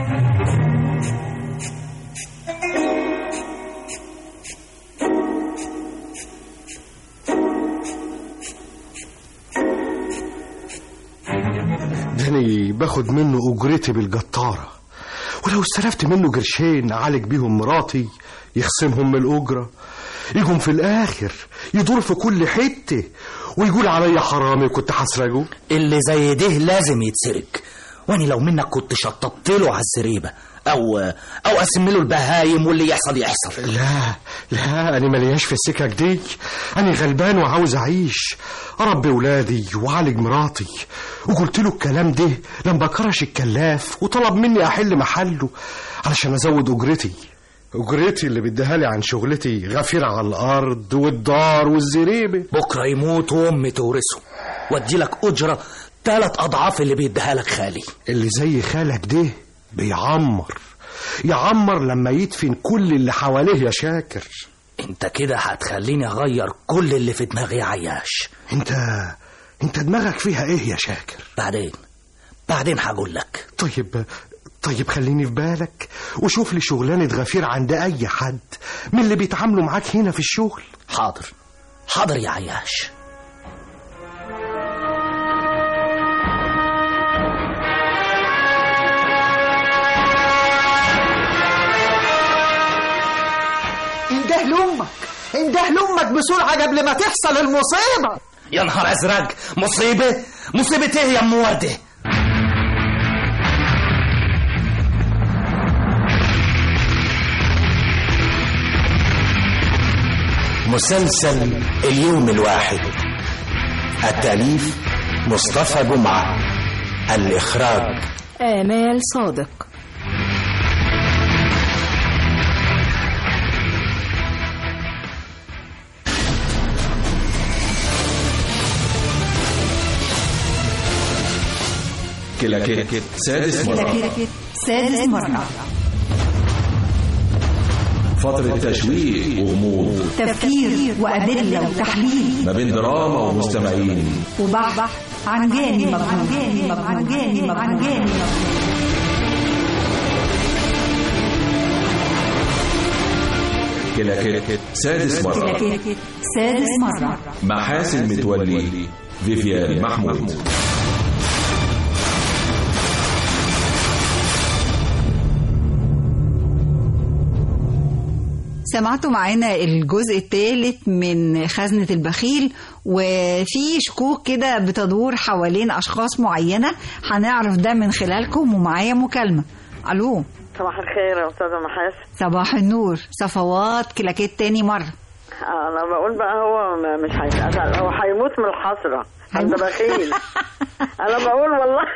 داني باخد منه أجرتي بالجطارة ولو استلفت منه قرشين أعالج بيهم مراتي يخصمهم من الأجرة يجوا في الآخر يدور في كل حتة ويقول عليا حرامي كنت هسرقه اللي زي ده لازم يتسرق واني لو منك كنت شطبت له على الزريبه او او اقسم له البهايم واللي يحصل يحصل لا لا أنا ملياش في السكك دي أنا غلبان وعاوز أعيش أربي ولادي وأعالج مراتي وقلت له الكلام ده لما كرش الكلاف وطلب مني أحل محله علشان أزود أجرتي أجرتي اللي بديها لي عن شغلتي غفيرة على الأرض والدار والزريبة بكره يموت وامي تورثه وادي لك اجره ثلاث اضعاف اللي بيديها لك خالي اللي زي خالك ده بيعمر يعمر لما يدفن كل اللي حواليه يا شاكر انت كده هتخليني اغير كل اللي في دماغي يا عياش انت انت دماغك فيها ايه يا شاكر بعدين بعدين هقول لك طيب طيب خليني في بالك وشوف لي شغلانة غفير عند أي حد من اللي بيتعاملوا معاك هنا في الشغل حاضر حاضر يا عياش انده لامك انده لامك بسرعه قبل ما تحصل المصيبه يا نهار ازرق مصيبه مصيبه ايه يا ام ورده مسلسل اليوم الواحد التأليف مصطفى جمعة الإخراج آمال صادق كلاكيت سادس مرة كلاكيت سادس مرة فترة تشويق وغموض تفكير وأدلة وتحليل ما بين دراما ومستمعين وبحث عن جاني مبهوم عن جاني مبهوم عن جاني مبهوم كلاكيت سادس مرة كلاكيت سادس مرة محاسن متولي فيفيان محمود سمعتوا معانا الجزء الثالث من خزنة البخيل وفي شكوك كده بتدور حوالين أشخاص معينة هنعرف ده من خلالكم ومعايا مكالمة ألو صباح الخير يا استاذه محاسن صباح النور صفوات كلاكيت تاني مرة انا بقول بقى هو ما- مش هيتقتل هو هيموت من الحسره ده بخيل انا بقول والله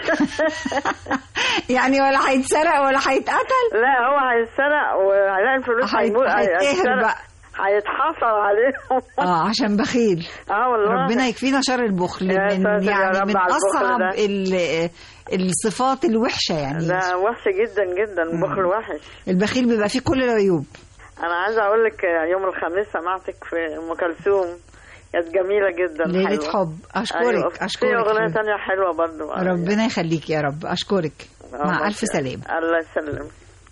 يعني ولا هيتسرق ولا هيتقتل لا هو هيتسرق وهيلاقي الفلوس هيت- هيموت هيتقهر هيتسرق بقى. هيتحصل عليهم اه عشان بخيل اه والله ربنا يكفينا شر البخل يا من ساتر يا يعني رب من على البخل اصعب ده. ال- الصفات الوحشه يعني ده وحش جدا جدا البخل وحش البخيل بيبقى فيه كل العيوب انا عايزه اقول لك يوم الخميس سمعتك في ام كلثوم كانت جميله جدا ليلة حلوة. حب أشكرك أيوة. أشكرك في اغنيه حبيبتي. تانية حلوه برضو ربنا يخليك يا رب اشكرك مع آه، الف سلامه الله يسلم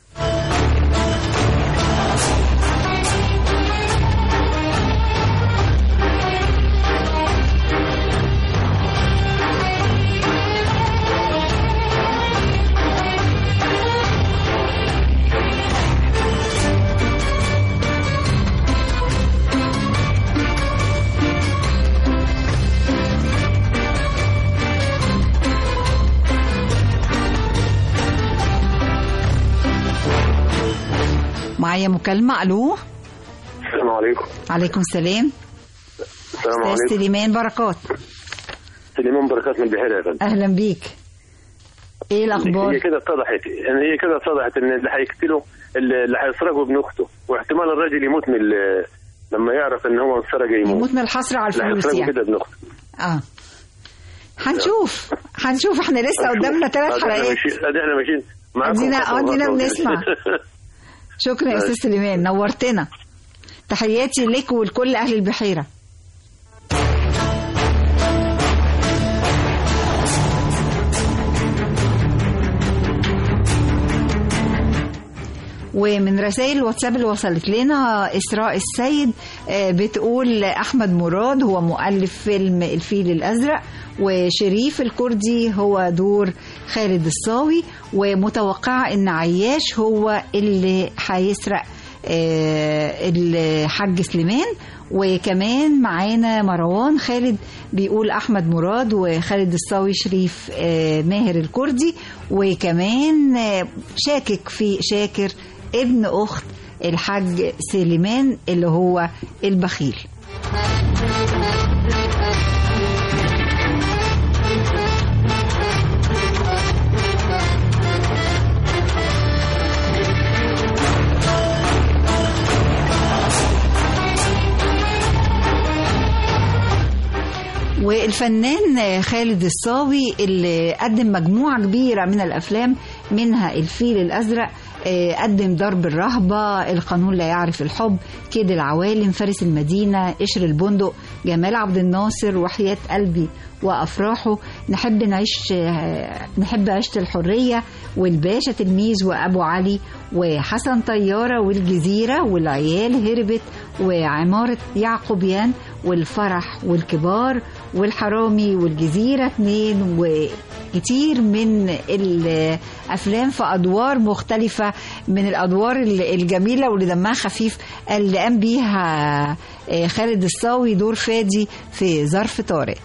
معايا مكالمه الو السلام عليكم عليكم السلام السلام استاذ عليكم سليمان بركات سليمان بركات من البحيره يا فندم اهلا بيك ايه الاخبار هي كده اتضحت ان هي كده اتضحت ان اللي هيقتله اللي اللي هيسرقه ابن اخته واحتمال الراجل يموت من ال- لما يعرف ان هو انسرق يموت يموت من الحسره على اللي الفلوس هيسرقه يعني كده ابن اخته اه هنشوف هنشوف احنا لسه قدامنا ثلاث ادي احنا حلقات ماشيين ادي احنا ماشيين معاكم ادينا خطوة ادينا خطوة. بنسمع شكرا يا استاذ سليمان نورتنا تحياتي لك ولكل اهل البحيره ومن رسائل الواتساب اللي وصلت لنا إسراء السيد آه، بتقول أحمد مراد هو مؤلف فيلم الفيل الأزرق وشريف الكردي هو دور خالد الصاوي ومتوقعة إن عياش هو اللي هيسرق آه، الحاج سليمان وكمان معانا مروان خالد بيقول احمد مراد وخالد الصاوي شريف آه، ماهر الكردي وكمان آه، شاكك في شاكر ابن اخت الحاج سليمان اللي هو البخيل والفنان خالد الصاوي اللي قدم مجموعة كبيرة من الأفلام منها الفيل الأزرق آه، قدم ضرب الرهبة القانون لا يعرف الحب كيد العوالم فارس المدينة قشر البندق جمال عبد الناصر وحياة قلبي وأفراحه نحب نعيش آه، نحب عيشة الحرية والباشا تلميذ وأبو علي وحسن طيارة والجزيرة والعيال هربت وعمارة يعقوبيان والفرح والكبار والحرامي والجزيرة اتنين وكتير من الأفلام في أدوار مختلفة من الأدوار الجميلة واللي دمها خفيف اللي قام بيها آه، خالد الصاوي دور فادي في ظرف طارق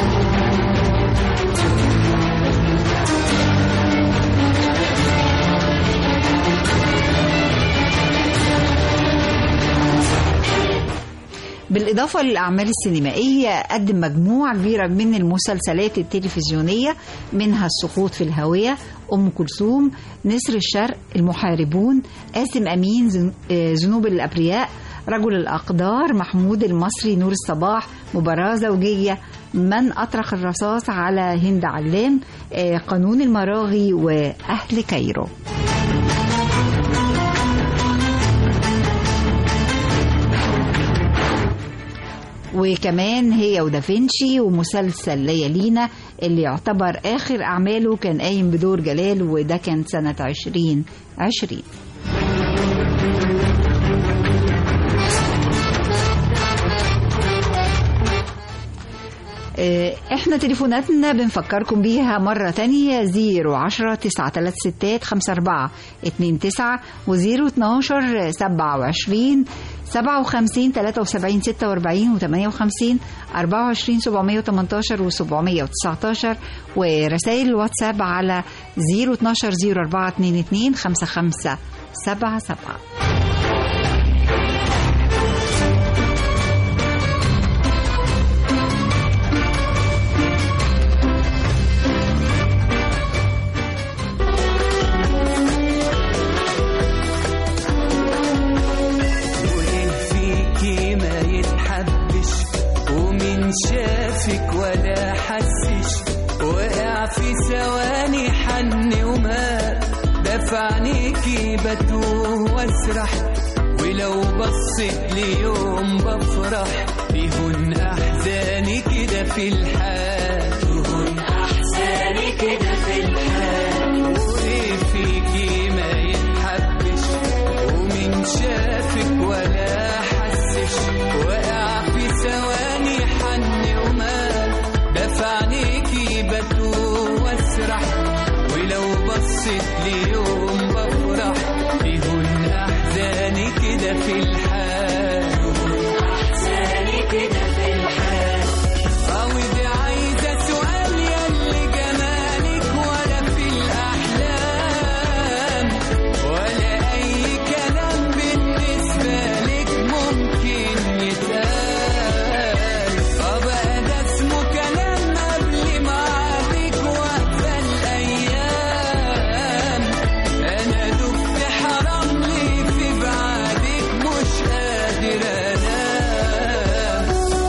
بالإضافة للأعمال السينمائية قدم مجموعة كبيرة من المسلسلات التلفزيونية منها السقوط في الهوية أم كلثوم نسر الشرق المحاربون قاسم أمين زن- آه، ذنوب الأبرياء رجل الأقدار محمود المصري نور الصباح مباراة زوجية من أطرق الرصاص على هند علام آه، قانون المراغي وأهل كايرو وكمان هي ودافنشي ومسلسل ليالينا اللي يعتبر آخر أعماله كان قايم بدور جلال وده كان سنة عشرين عشرين آه، احنا تليفوناتنا بنفكركم بيها مرة تانية زيرو عشرة تسعة تلات ستات خمسة أربعة اتنين تسعة وزيرو اتناشر سبعة وعشرين سبعة وخمسين تلاتة وسبعين ستة وأربعين وتمانية وخمسين أربعة وعشرين سبعمية وتمنتاشر وسبعمية وتسعتاشر ورسائل الواتساب على زيرو اتناشر زيرو أربعة اتنين اتنين خمسة خمسة سبعة سبعة وإيه فيكي ما يتحبش ومن شافك ولا حسش وقع في ثواني حن ومات دفعنيكي بتوه واسرح ولو بصيت ليوم بفرح بيهون احزاني كده في الحال بيهون احزاني كده في الحال وايه فيكي ما يتحبش ومن شافك ولا حسش وقع في ثواني حن ومال دفعنيكي بتوه واسرح ولو بصيت ليوم بفرح بيهون احزاني كده في الحال احزاني كده في الحال عاودي عايزه سؤال يلي جمالك ولا في الاحلام ولا اي كلام بالنسبه لك ممكن يتقال ابقى ده اسمه كلام قبل ميعادك واقفه الايام انا دفت حرام لي في بعدك مش قادر انام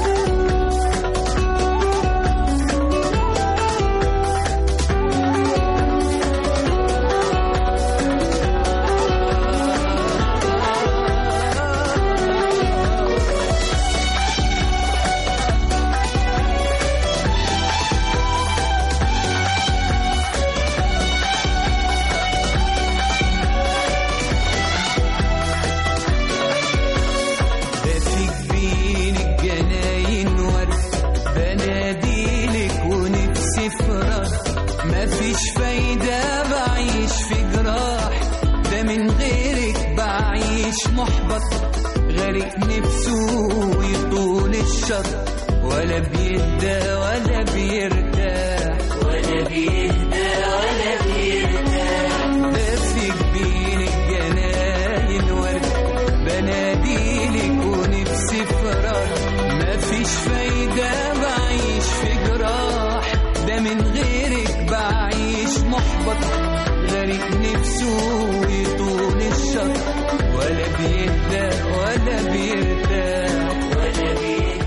بفيك بين الجناين ورد بناديلك ونفسي في رد مفيش فايدة بعيش في جراح ده من غيرك بعيش محبط غريق نفسه يطول الشط ولا بيهدى ولا بيرتاح ولا بيهدى ولا بيرتاح بفيك بين الجناين ورد بناديلك ونفسي فرار مفيش فايدة بعيش في جراح ده من غيرك بعيش محبط غريق نفسه يطول الشط ولا بيهدى ولا بيرتاح ولا بيهدى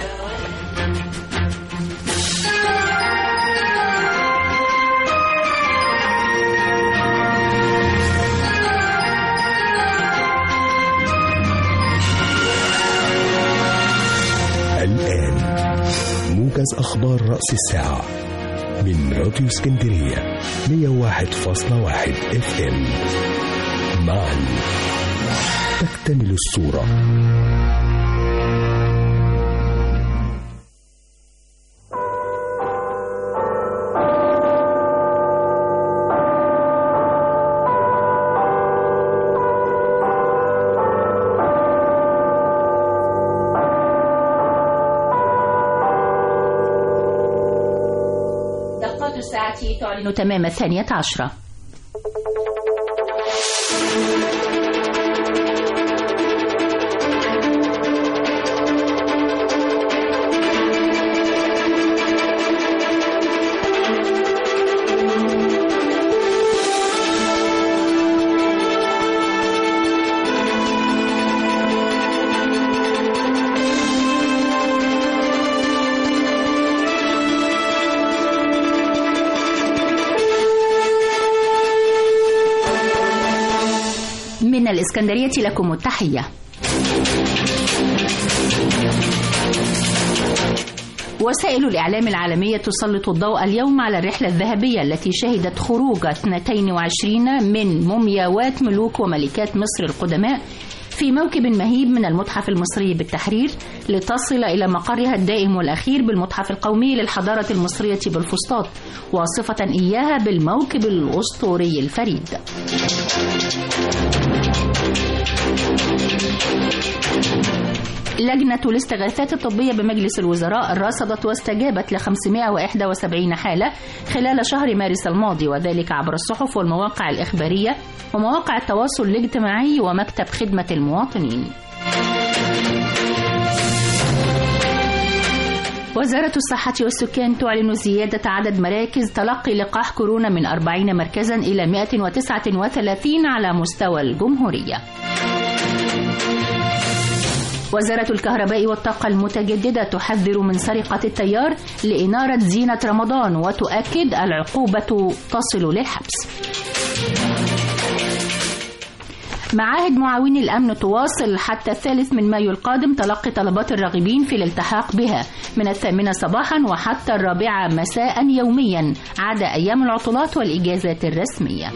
الآن موجز أخبار رأس الساعة من راديو اسكندرية 101.1 اف ام معا تكتمل الصورة إشارة الساعة تعلن تمام الثانية عشرة من الإسكندرية لكم التحية وسائل الإعلام العالمية تسلط الضوء اليوم على الرحلة الذهبية التي شهدت خروج 22 من مومياوات ملوك وملكات مصر القدماء في موكب مهيب من المتحف المصري بالتحرير لتصل إلى مقرها الدائم والأخير بالمتحف القومي للحضارة المصرية بالفسطاط واصفة إياها بالموكب الأسطوري الفريد لجنة الاستغاثات الطبية بمجلس الوزراء رصدت واستجابت ل 571 حالة خلال شهر مارس الماضي وذلك عبر الصحف والمواقع الإخبارية ومواقع التواصل الاجتماعي ومكتب خدمة المواطنين. وزارة الصحة والسكان تعلن زيادة عدد مراكز تلقي لقاح كورونا من 40 مركزا إلى 139 على مستوى الجمهورية. وزارة الكهرباء والطاقة المتجددة تحذر من سرقة التيار لإنارة زينة رمضان وتؤكد العقوبة تصل للحبس. معاهد معاوني الأمن تواصل حتى الثالث من مايو القادم تلقي طلبات الراغبين في الالتحاق بها من الثامنة صباحا وحتى الرابعة مساء يوميا عدا أيام العطلات والإجازات الرسمية.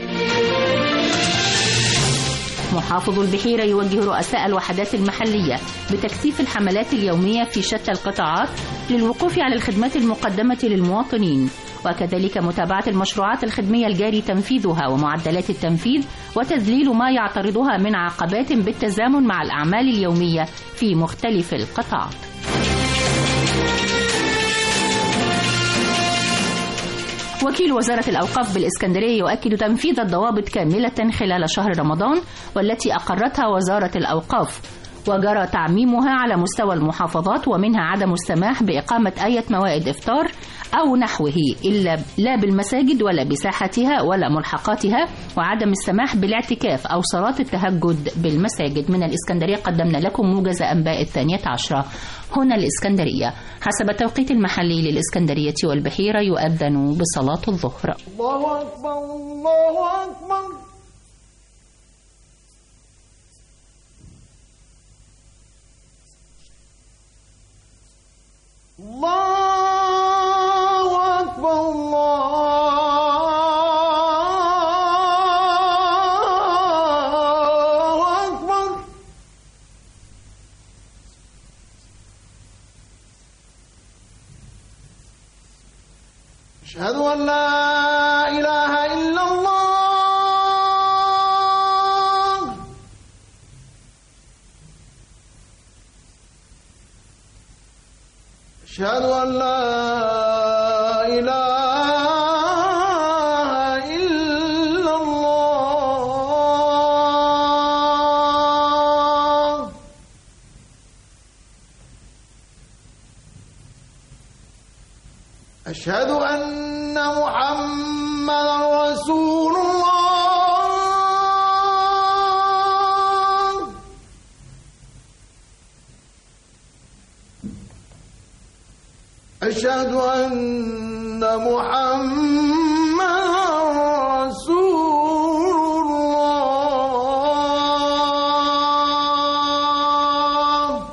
محافظ البحيرة يوجه رؤساء الوحدات المحلية بتكثيف الحملات اليومية في شتى القطاعات للوقوف على الخدمات المقدمة للمواطنين وكذلك متابعة المشروعات الخدمية الجاري تنفيذها ومعدلات التنفيذ وتذليل ما يعترضها من عقبات بالتزامن مع الأعمال اليومية في مختلف القطاعات. وكيل وزارة الأوقاف بالإسكندرية يؤكد تنفيذ الضوابط كاملة خلال شهر رمضان والتي أقرتها وزارة الأوقاف وجرى تعميمها على مستوى المحافظات ومنها عدم السماح بإقامة أي موائد إفطار أو نحوه إلا لا بالمساجد ولا بساحتها ولا ملحقاتها وعدم السماح بالاعتكاف أو صلاة التهجد بالمساجد من الإسكندرية قدمنا لكم موجز أنباء الثانية عشرة هنا الإسكندرية حسب التوقيت المحلي للإسكندرية والبحيرة يؤذن بصلاة الظهر الله أكبر الله أكبر الله أكبر الله أكبر أشهد أن لا إله إلا الله أشهد أن لا إله إلا الله أشهد أن محمدا رسول الله أشهد أن محمدا رسول الله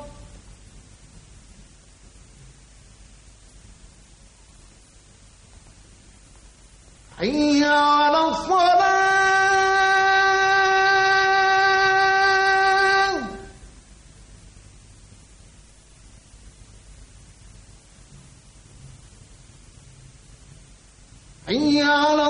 حي على الصلاة حي على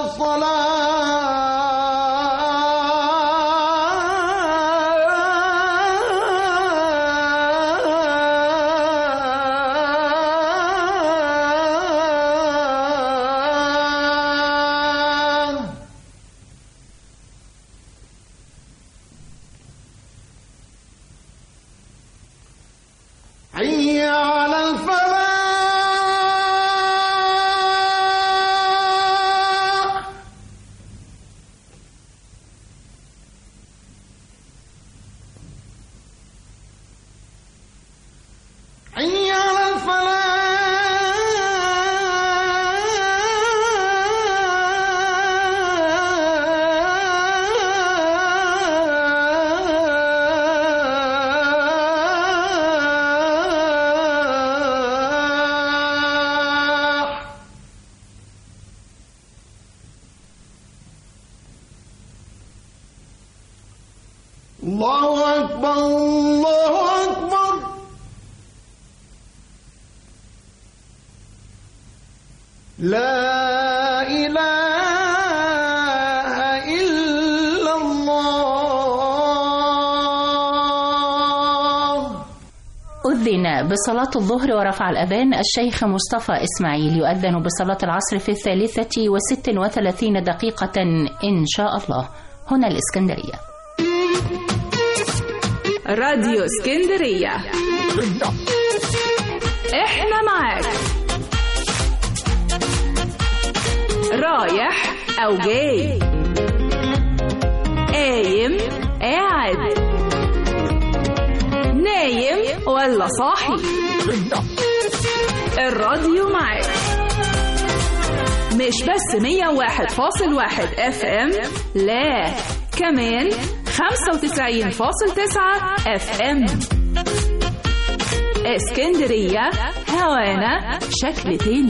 الصلاة لا إله إلا الله أذن بصلاة الظهر ورفع الأذان الشيخ مصطفى إسماعيل يؤذن بصلاة العصر في الثالثة وست وثلاثين دقيقة إن شاء الله هنا الإسكندرية راديو اسكندرية احنا معاك رايح او جاي قايم قاعد نايم ولا صاحي الراديو معاك مش بس 101.1 اف ام لا كمان 95.9 اف ام اسكندرية هوانا شكل تاني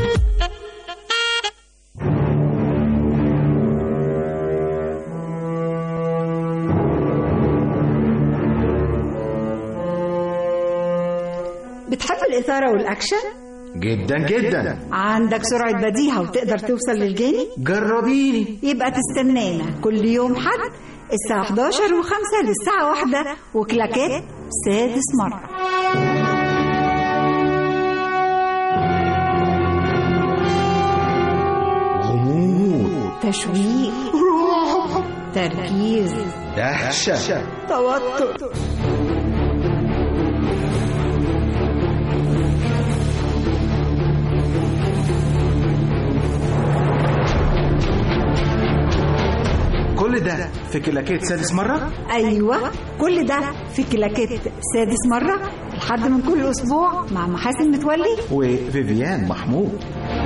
بتحب الإثارة والأكشن؟ جدا جدا عندك سرعة بديهة وتقدر توصل للجاني؟ جربيني يبقى تستنانا كل يوم حد الساعة 11 و5 للساعة 1 وكلاكات سادس مرة غموض تشويق تركيز دهشة توتر كل ده في كلاكيت سادس مرة أيوة كل ده في كلاكيت سادس مرة لحد من كل أسبوع مع محاسن متولي وفيفيان محمود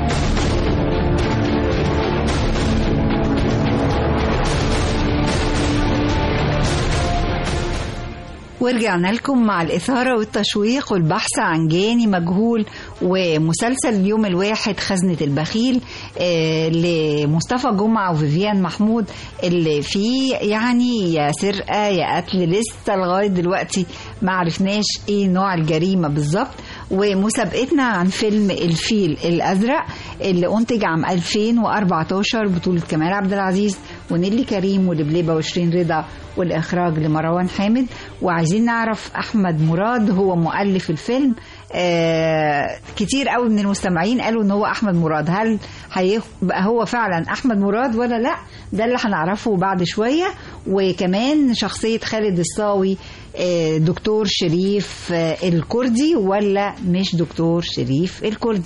ورجعنا لكم مع الإثارة والتشويق والبحث عن جاني مجهول ومسلسل اليوم الواحد خزنة البخيل آه لمصطفى جمعة وفيفيان محمود اللي فيه يعني يا سرقة يا قتل لسه لغاية دلوقتي ما عرفناش ايه نوع الجريمة بالظبط ومسابقتنا عن فيلم الفيل الأزرق اللي أنتج عام 2014 بطولة كمال عبد العزيز ونيلي كريم ولبليبة وشيرين رضا والإخراج لمروان حامد وعايزين نعرف أحمد مراد هو مؤلف الفيلم آه كتير قوي من المستمعين قالوا ان هو احمد مراد هل هيبقى هو فعلا احمد مراد ولا لا ده اللي هنعرفه بعد شويه وكمان شخصيه خالد الصاوي آه دكتور شريف آه الكردي ولا مش دكتور شريف الكردي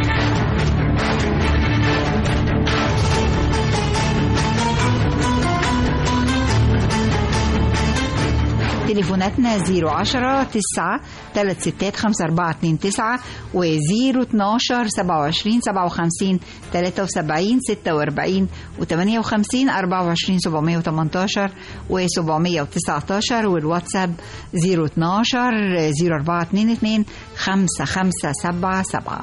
تليفوناتنا 010 9 3 ستات 5 4 2 9 و 012 27 57 73 46 و 58 24 718 و 719 والواتساب 012 0422 5577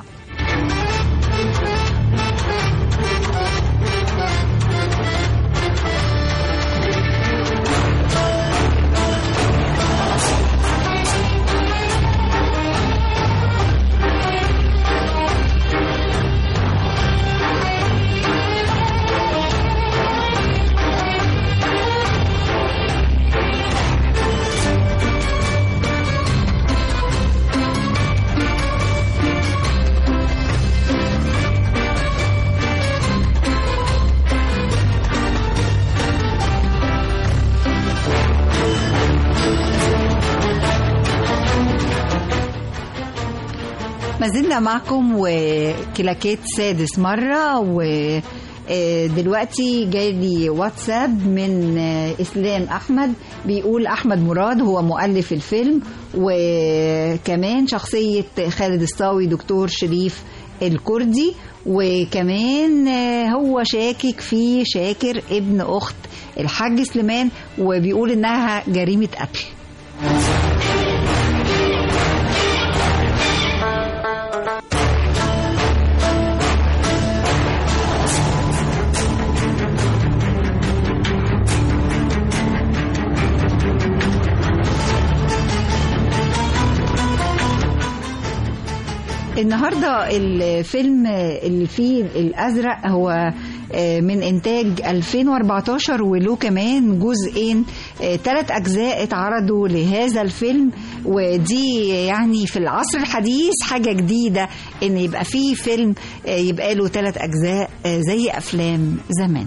ما زلنا معكم وكلاكيت سادس مرة و دلوقتي جاي لي واتساب من اسلام احمد بيقول احمد مراد هو مؤلف الفيلم وكمان شخصيه خالد الصاوي دكتور شريف الكردي وكمان هو شاكك في شاكر ابن اخت الحاج سليمان وبيقول انها جريمه قتل النهارده الفيلم اللي فيه الازرق هو آه، من انتاج 2014 وله كمان جزئين ثلاث اجزاء اتعرضوا لهذا الفيلم ودي يعني في العصر الحديث حاجه جديده ان يبقى فيه فيلم آه، يبقى له ثلاث اجزاء آه، زي افلام زمان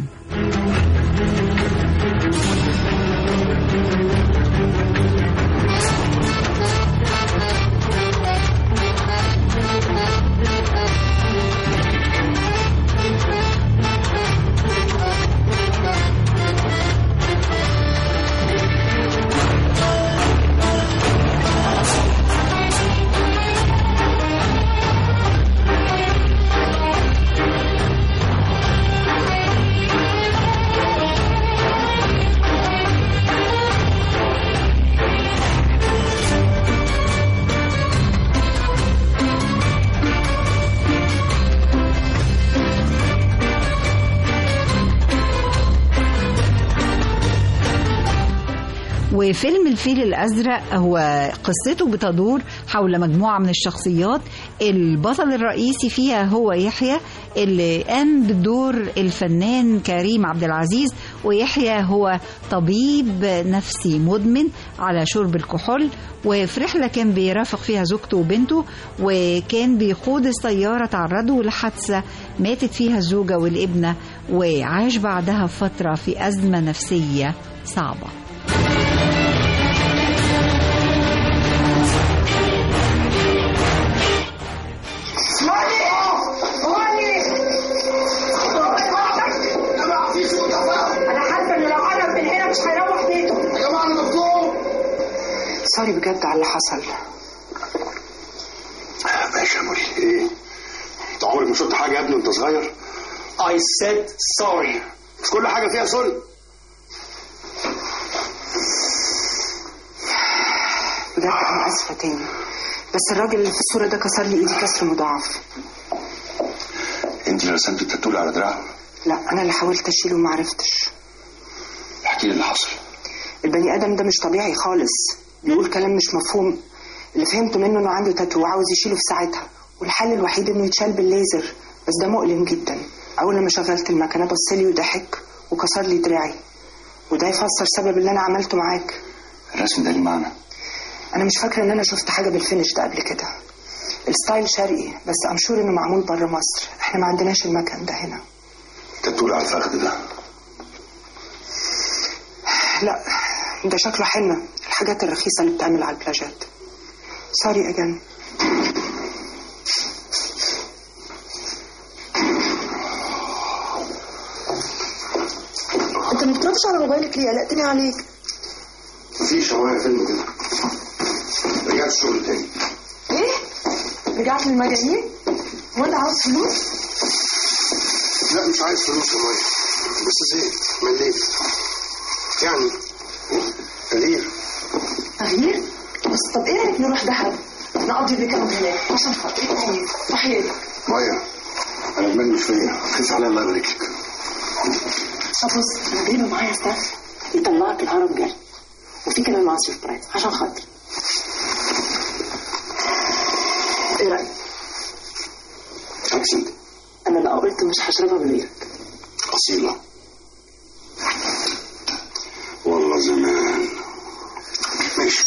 وفيلم الفيل الأزرق هو قصته بتدور حول مجموعة من الشخصيات البطل الرئيسي فيها هو يحيى اللي قام بدور الفنان كريم عبد العزيز ويحيى هو طبيب نفسي مدمن على شرب الكحول وفي رحلة كان بيرافق فيها زوجته وبنته وكان بيقود السيارة تعرضوا لحادثة ماتت فيها الزوجة والابنة وعاش بعدها فترة في أزمة نفسية صعبة انا حاسه ان لو قرب من هنا مش هيروح بيته يا جماعه انا مظلوم سوري بجد على اللي حصل ماشي يا مولي ايه انت عمرك ما شفت حاجه يا ابني وانت صغير I said sorry مش كل حاجه فيها سوري بجد انا اسفه تاني بس الراجل اللي في الصوره ده كسر لي ايدي كسر مضاعف انت اللي رسمت التاتو اللي على دراعه لا انا اللي حاولت اشيله وما عرفتش احكي لي اللي حصل البني ادم ده مش طبيعي خالص بيقول كلام مش مفهوم اللي فهمته منه انه عنده تاتو وعاوز يشيله في ساعتها والحل الوحيد انه يتشال بالليزر بس ده مؤلم جدا اول لما شغلت المكنه بص لي وضحك وكسر لي دراعي وده يفسر سبب اللي انا عملته معاك الرسم ده ليه معنى انا مش فاكره ان انا شفت حاجه بالفينش ده قبل كده الستايل شرقي بس امشور انه معمول بره مصر احنا ما عندناش المكن ده هنا التاتو اللي على الفخذ ده لا ده شكله حنة الحاجات الرخيصة اللي بتعمل على البلاجات سوري اجان انت ما بتردش على موبايلك ليه قلقتني عليك مفيش هواية فيلم كده رجعت الشغل تاني ايه رجعت للمجانين وانت عاوز فلوس لا مش عايز فلوس يا مايا بس زهقت مليت يعني تغيير تغيير بس طب ايه رايك نروح دهب نقضي ويكند هناك عشان خاطري تعيد وحياتك مايا انا دماغي مش فيا خلص عليا الله يبارك لك طب بص انا جايبه معايا ستاف يطلعك الهرم جري وفي كمان معاه سربرايز عشان خاطري ايه رايك؟ اكسنت انا بقى قلت مش هشربها بغيرك أصيلة والله زمان ماشي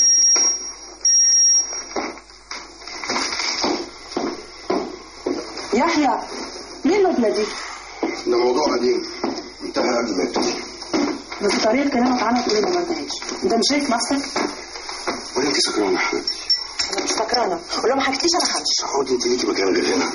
يحيى مين النجمه دي؟ ده موضوع قديم انتهى قبل ما يبتدي بس طريقه كلامك عنها تقول انه ما انتهاش انت مش شايف نفسك؟ ولا انت سكرانة يا حبيبتي انا مش سكرانه ولو ما حكيتليش انا همشي خدي انت ليكي مكان غير هنا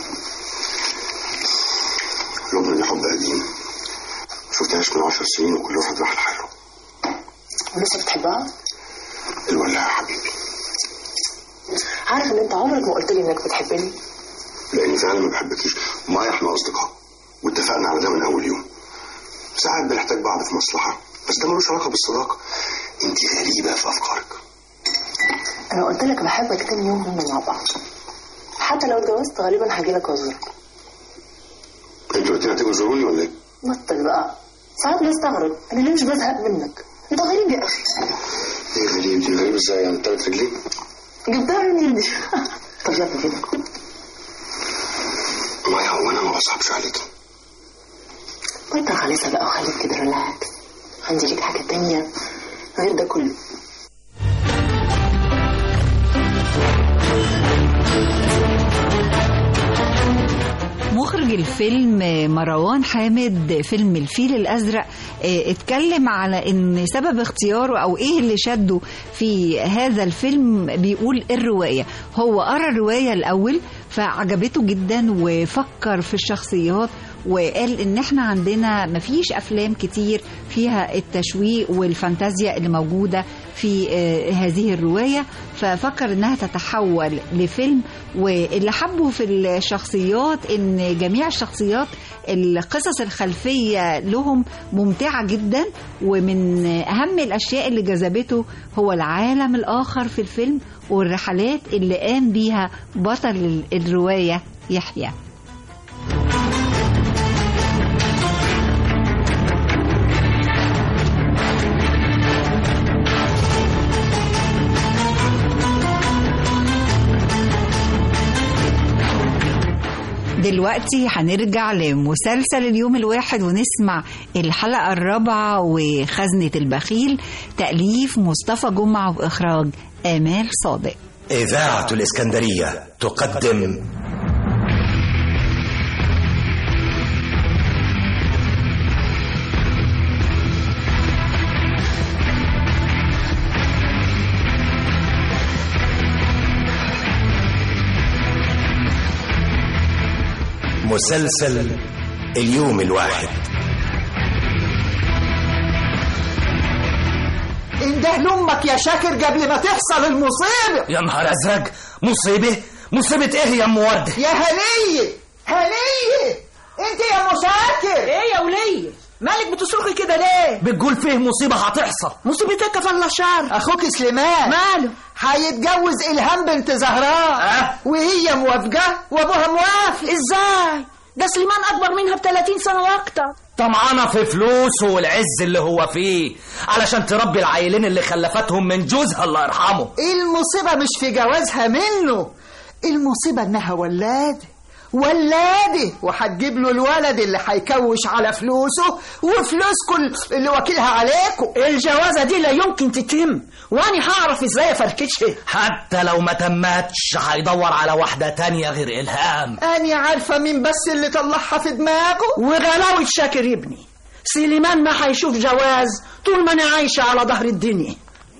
لبنى دي حب قديم شفتهاش من عشر سنين وكل واحد راح لحاله ولسه بتحبها؟ الولا يا حبيبي عارف ان انت عمرك ما قلت لي انك بتحبني لاني فعلا ما بحبكيش ومعايا احنا اصدقاء واتفقنا على ده من اول يوم ساعات بنحتاج بعض في مصلحه بس ده ملوش علاقه بالصداقه انت غريبه في افكارك انا قلت لك بحبك تاني يوم كنا مع بعض حتى لو اتجوزت غالبا هاجي لك وازورك انتوا الاتنين هتيجوا تزوروني ولا ايه؟ بطل بقى ساعات بستغرب انا ليه مش بزهق منك انت غريب يا اخي ايه غريب دي غريب ازاي يعني تلات رجلين؟ جبتها منين دي طب يلا بينا اكدبش عليكي وانت خالصة بقى وخليك كده ريلاكس عندي ليك حاجة تانية غير ده كله مخرج الفيلم مروان حامد فيلم الفيل الأزرق آه، اتكلم على ان سبب اختياره او ايه اللي شده في هذا الفيلم بيقول الرواية هو قرأ الرواية الأول فعجبته جدا وفكر في الشخصيات وقال ان احنا عندنا مفيش افلام كتير فيها التشويق والفانتازيا اللي موجوده في آه، هذه الروايه ففكر انها تتحول لفيلم واللي حبه في الشخصيات ان جميع الشخصيات القصص الخلفيه لهم ممتعه جدا ومن اهم الاشياء اللي جذبته هو العالم الاخر في الفيلم والرحلات اللي قام بيها بطل الروايه يحيى دلوقتي هنرجع لمسلسل اليوم الواحد ونسمع الحلقة الرابعة وخزنة البخيل تأليف مصطفى جمعة وإخراج آمال صادق إذاعة الإسكندرية تقدم مسلسل اليوم الواحد انده لامك يا شاكر قبل ما تحصل المصيبه يا نهار ازرق مصيبه مصيبه ايه يا ام ورده يا هنيه هنيه انت يا مشاكر ايه يا وليه مالك بتصرخي كده ليه بتقول فيه مصيبه هتحصل مصيبتك فلا شر اخوك سليمان ماله هيتجوز الهام بنت زهراء أه؟ وهي موافقه وابوها موافق ازاي ده سليمان اكبر منها ب 30 سنه واكتر طمعانة في فلوسه والعز اللي هو فيه علشان تربي العيلين اللي خلفتهم من جوزها الله يرحمه المصيبة مش في جوازها منه المصيبة انها ولادة ولادة وهتجيب له الولد اللي هيكوش على فلوسه وفلوسكم اللي واكلها عليكم الجوازة دي لا يمكن تتم واني هعرف ازاي افركشها حتى لو ما تمتش هيدور على واحدة تانية غير إلهام أنا عارفة مين بس اللي طلعها في دماغه وغلاوة شاكر ابني سليمان ما هيشوف جواز طول ما انا عايشة على ظهر الدنيا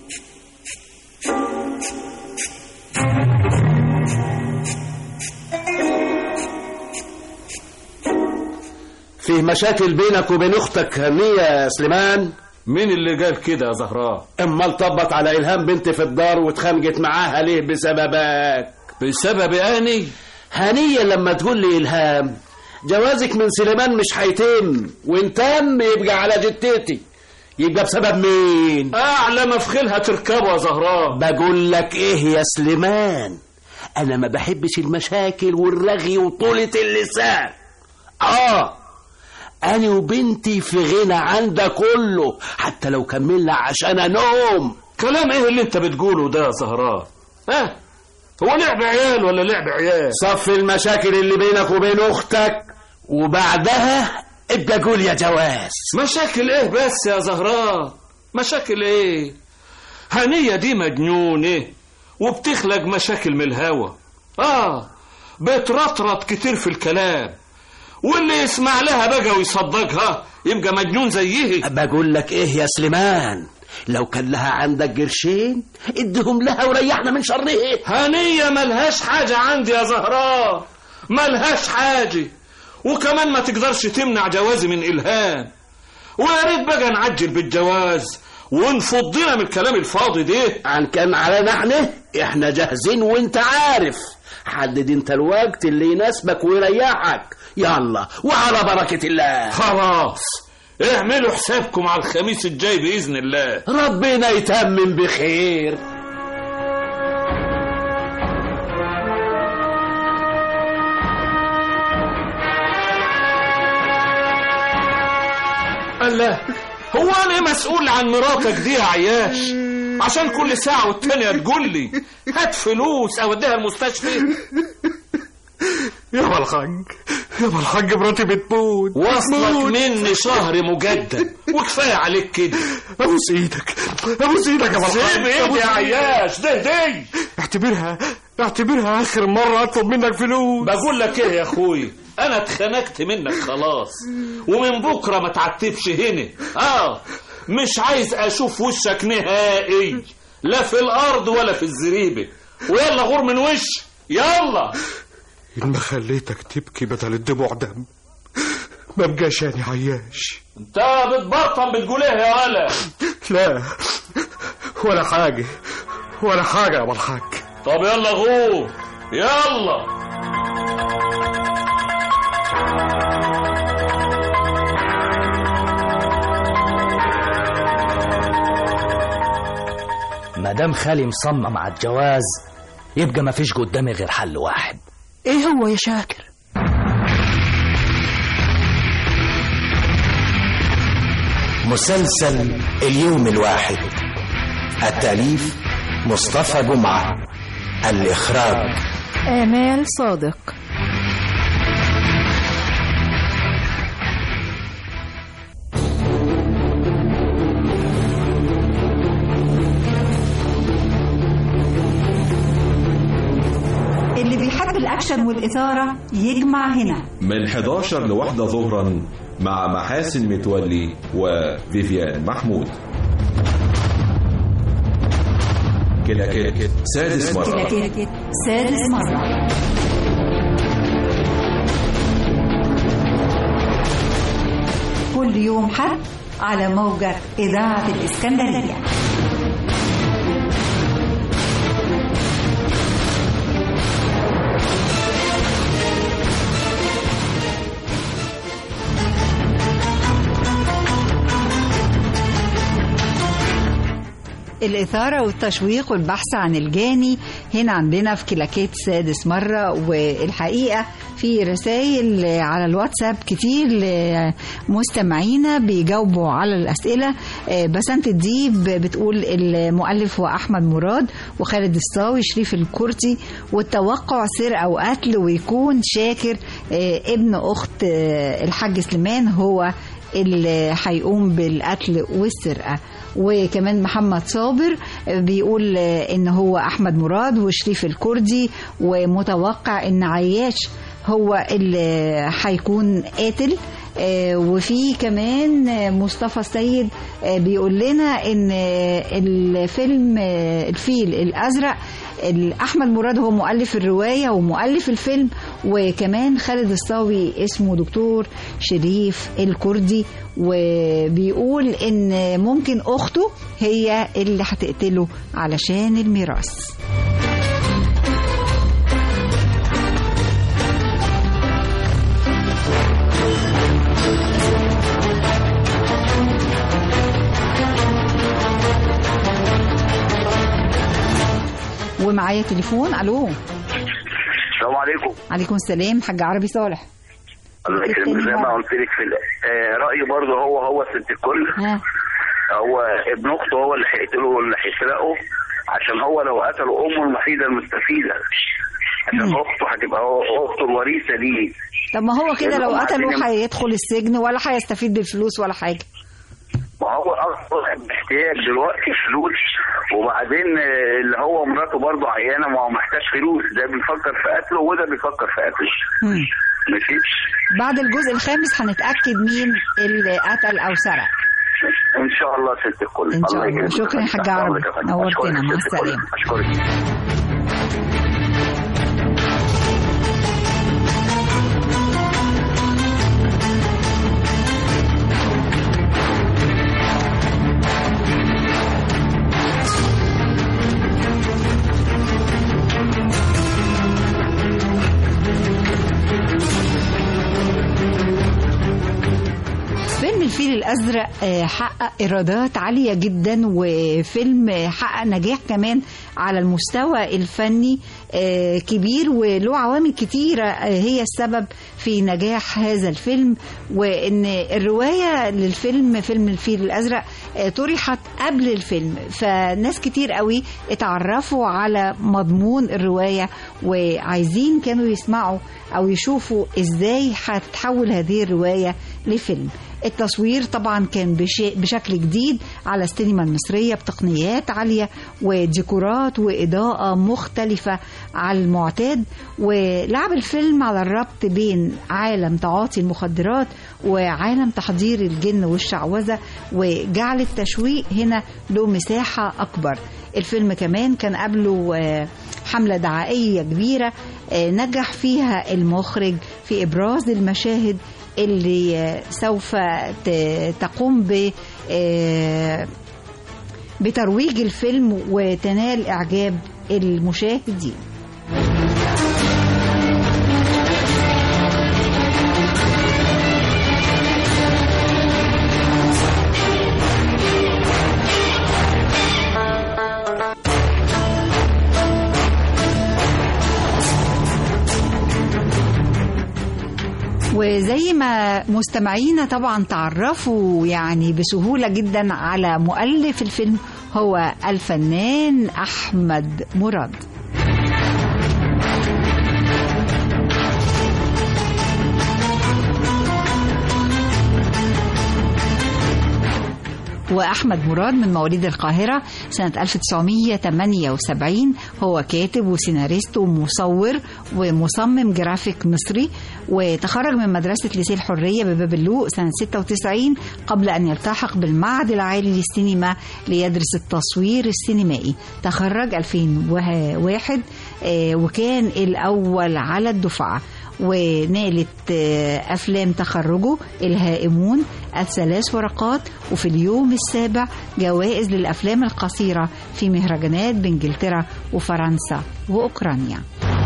فيه مشاكل بينك وبين اختك هنية يا سليمان مين اللي قال كده يا زهراء امال طبت على الهام بنتي في الدار واتخانقت معاها ليه بسببك بسبب اني هنية لما تقول لي الهام جوازك من سليمان مش هيتم وان تم يبقى على جتتي يبقى بسبب مين اعلى مفخلها تركبه يا زهراء بقول لك ايه يا سليمان انا ما بحبش المشاكل والرغي وطولة اللسان اه أنا وبنتي في غنى عن ده كله حتى لو كملنا عشان أنوم كلام إيه اللي أنت بتقوله ده يا زهراء ها هو لعب عيال ولا لعب عيال صف المشاكل اللي بينك وبين أختك وبعدها ابقى قول يا جواز مشاكل إيه بس يا زهراء مشاكل إيه هنية دي مجنونة وبتخلق مشاكل من الهوا آه بترطرط كتير في الكلام واللي يسمع لها بقى ويصدقها يبقى مجنون زيه بقول لك ايه يا سليمان لو كان لها عندك قرشين ادهم لها وريحنا من شرها هنية ملهاش حاجة عندي يا زهراء ملهاش حاجة وكمان ما تقدرش تمنع جوازي من إلهام ويا ريت بقى نعجل بالجواز ونفضينا من الكلام الفاضي ده عن كان علينا احنا احنا جاهزين وانت عارف حدد انت الوقت اللي يناسبك ويريحك يلا وعلى بركة الله خلاص اعملوا حسابكم على الخميس الجاي بإذن الله ربنا يتمم بخير الله هو انا مسؤول عن مراتك دي يا عياش عشان كل ساعة والتانية تقول لي هات فلوس اوديها المستشفى يا الحاج يابا الحاج مراتي بتموت وصلك بتموت. مني شهر مجدد وكفايه عليك كده ابوس ايدك ابوس ايدك يا سيب الحاج ايدي يا عياش ده دي اعتبرها اعتبرها اخر مرة اطلب منك فلوس بقول لك ايه يا اخوي انا اتخنقت منك خلاص ومن بكره ما تعتبش هنا اه مش عايز اشوف وشك نهائي لا في الارض ولا في الزريبه ويلا غور من وش يلا إن ما خليتك تبكي بدل الدموع دم ما بقاش يعني عياش انت بتبطل بتقول ايه يا ولا لا ولا حاجة ولا حاجة يا أبو الحاج طب يلا غور يلا مدام خالي مصمم على الجواز يبقى مفيش قدامي غير حل واحد ايه هو يا شاكر مسلسل اليوم الواحد التأليف مصطفى جمعة الإخراج آمال صادق اللي بيحب الأكشن والإثارة يجمع هنا من 11 لواحدة ظهرا مع محاسن متولي وفيفيان محمود كلاكيت سادس مرة كلاكيت سادس مرة كل يوم حد على موجة إذاعة الإسكندرية الإثارة والتشويق والبحث عن الجاني هنا عندنا في كلاكيت سادس مرة والحقيقة في رسائل على الواتساب كتير لمستمعينا بيجاوبوا على الأسئلة آه، بسنت الديب بتقول المؤلف هو أحمد مراد وخالد الصاوي شريف الكرتي والتوقع سرقة وقتل ويكون شاكر آه، ابن أخت آه، الحاج سليمان هو اللي هيقوم بالقتل والسرقة وكمان محمد صابر بيقول ان هو احمد مراد وشريف الكردي ومتوقع ان عياش هو اللي هيكون قاتل آه، وفي كمان آه، مصطفى السيد آه، بيقول لنا ان آه، الفيلم آه، الفيل الازرق احمد مراد هو مؤلف الروايه ومؤلف الفيلم وكمان خالد الصاوي اسمه دكتور شريف الكردي وبيقول ان ممكن اخته هي اللي هتقتله علشان الميراث ومعايا تليفون الو السلام عليكم عليكم السلام حاج عربي صالح الله يكرمك زي ما قلت لك في ال- آه، رايي برضه هو هو ست الكل ها هو ابن اخته هو اللي هيقتله واللي هيسرقه عشان هو لو قتله امه الوحيده المستفيده عشان اخته هتبقى هو اخته الوريثه ليه طب ما هو كده لو لأنهم قتله عايزين- هيدخل السجن ولا هيستفيد بالفلوس ولا حاجه ما هو اصلا محتاج دلوقتي فلوس وبعدين آه، اللي هو مراته برضه عيانه ما هو محتاج فلوس ده بيفكر في قتله وده بيفكر في قتله مم. ماشي بعد الجزء الخامس هنتاكد مين اللي قتل او سرق ان شاء الله ست الكل إن شاء الله. يكرمك. شكرا يا حاج عربي. أشكرك يا فندم. نورتنا. أشكرك مع ست الكل. السلامة. اشكرك فيلم الفيل الأزرق آه، حقق إيرادات عالية جدا وفيلم آه، حقق نجاح كمان على المستوى الفني آه، كبير وله عوامل كتيرة آه، هي السبب في نجاح هذا الفيلم وإن الرواية للفيلم فيلم الفيل الأزرق آه، طرحت قبل الفيلم فناس كتير قوي اتعرفوا على مضمون الرواية وعايزين كانوا يسمعوا أو يشوفوا إزاي هتتحول هذه الرواية لفيلم التصوير طبعا كان بشي- بشكل جديد على السينما المصرية بتقنيات عالية وديكورات وإضاءة مختلفة على المعتاد ولعب الفيلم على الربط بين عالم تعاطي المخدرات وعالم تحضير الجن والشعوذة وجعل التشويق هنا له مساحة أكبر الفيلم كمان كان قبله آه، حملة دعائية كبيرة آه، نجح فيها المخرج في إبراز المشاهد اللي آه، سوف ت- تقوم ب آه، بترويج الفيلم وتنال إعجاب المشاهدين وزي ما مستمعينا طبعا تعرفوا يعني بسهولة جدا على مؤلف الفيلم هو الفنان أحمد مراد وأحمد مراد من مواليد القاهرة سنة 1978 هو كاتب وسيناريست ومصور ومصمم جرافيك مصري وتخرج من مدرسة ليسيه الحرية بباب اللوق سنة 96 قبل أن يلتحق بالمعهد العالي للسينما ليدرس التصوير السينمائي تخرج 2001 آه، وكان الأول على الدفعة ونالت آه، أفلام تخرجه الهائمون الثلاث ورقات وفي اليوم السابع جوائز للأفلام القصيرة في مهرجانات بإنجلترا وفرنسا وأوكرانيا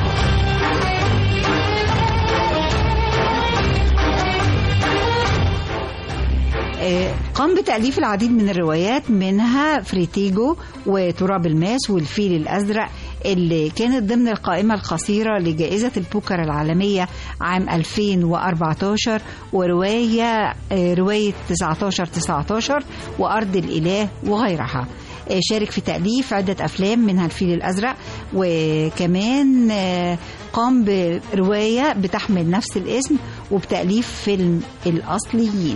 آه، قام بتأليف العديد من الروايات منها فريتيجو وتراب الماس والفيل الأزرق اللي كانت ضمن القائمة القصيرة لجائزة البوكر العالمية عام 2014 ورواية آه، رواية 19 19 وأرض الإله وغيرها آه، شارك في تأليف عدة أفلام منها الفيل الأزرق وكمان آه، قام برواية بتحمل نفس الاسم وبتأليف فيلم الأصليين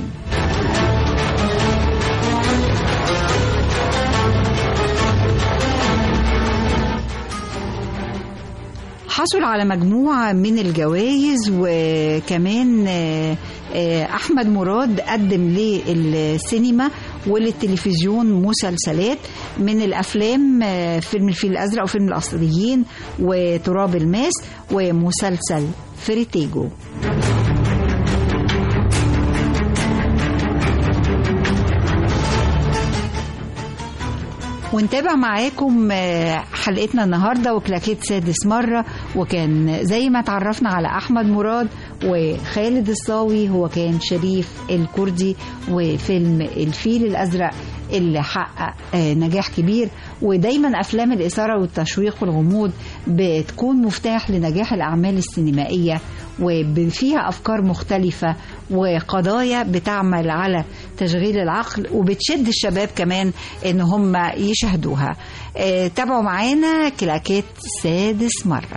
حصل على مجموعة من الجوائز وكمان آه، آه، أحمد مراد قدم للسينما وللتلفزيون مسلسلات من الأفلام آه، فيلم الفيل الأزرق وفيلم الأصليين وتراب الماس ومسلسل فريتيجو ونتابع معاكم آه، حلقتنا النهارده وكلاكيت سادس مره وكان زي ما تعرفنا على احمد مراد وخالد الصاوي هو كان شريف الكردي وفيلم الفيل الازرق اللي حقق آه، نجاح كبير ودايما افلام الاثاره والتشويق والغموض بتكون مفتاح لنجاح الاعمال السينمائيه وفيها افكار مختلفه وقضايا بتعمل على تشغيل العقل وبتشد الشباب كمان ان هم يشاهدوها آه، تابعوا معانا كلاكيت سادس مره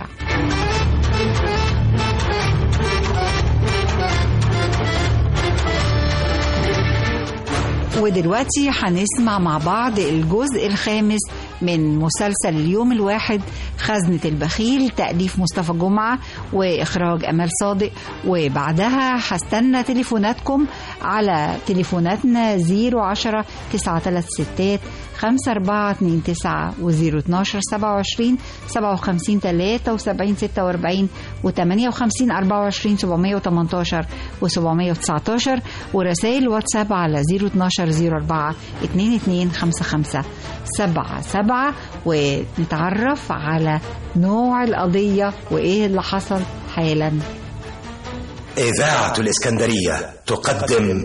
ودلوقتي هنسمع مع بعض الجزء الخامس من مسلسل اليوم الواحد خزنة البخيل تأليف مصطفى جمعة وإخراج أمال صادق وبعدها هستنى تليفوناتكم على تليفوناتنا 010 936 خمسة أربعة اتنين تسعة وزيرو اتناشر سبعة وعشرين سبعة وخمسين تلاتة وسبعين ستة وأربعين وتمانية وخمسين أربعة وعشرين سبعمية وتمنتاشر وسبعمية وتسعتاشر ورسائل واتساب على زيرو اتناشر زيرو أربعة اتنين اتنين خمسة خمسة سبعة سبعة ونتعرف على نوع القضية وإيه اللي حصل حالا إذاعة الإسكندرية تقدم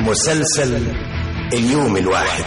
مسلسل اليوم الواحد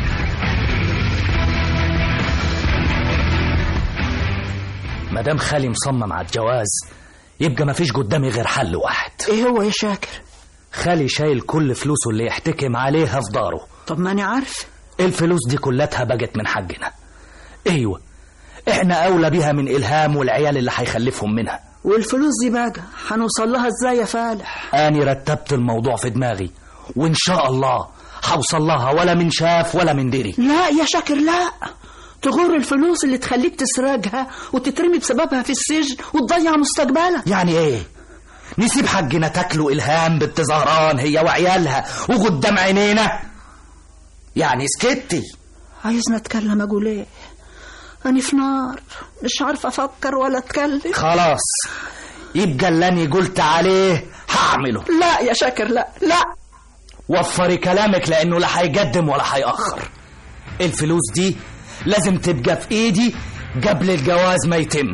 مدام خالي مصمم على الجواز يبقى مفيش قدامي غير حل واحد ايه هو يا شاكر خالي شايل كل فلوسه اللي يحتكم عليها في داره طب ماني عارف الفلوس دي كلها بقت من حقنا ايوه احنا اولى بيها من الهام والعيال اللي هيخلفهم منها والفلوس دي بقى هنوصل لها ازاي يا فالح اني رتبت الموضوع في دماغي وان شاء الله هوصل لها ولا من شاف ولا من دري لا يا شاكر لا تغر الفلوس اللي تخليك تسرقها وتترمي بسببها في السجن وتضيع مستقبلك يعني ايه نسيب حقنا تاكلوا الهام بنت زهران هي وعيالها وقدام عينينا يعني سكتي عايزنا اتكلم اقول ايه انا في نار مش عارفه افكر ولا اتكلم خلاص يبقى اللي أنا قلت عليه هعمله لا يا شاكر لا لا وفري كلامك لانه لا هيقدم ولا هيأخر الفلوس دي لازم تبقى في ايدي قبل الجواز ما يتم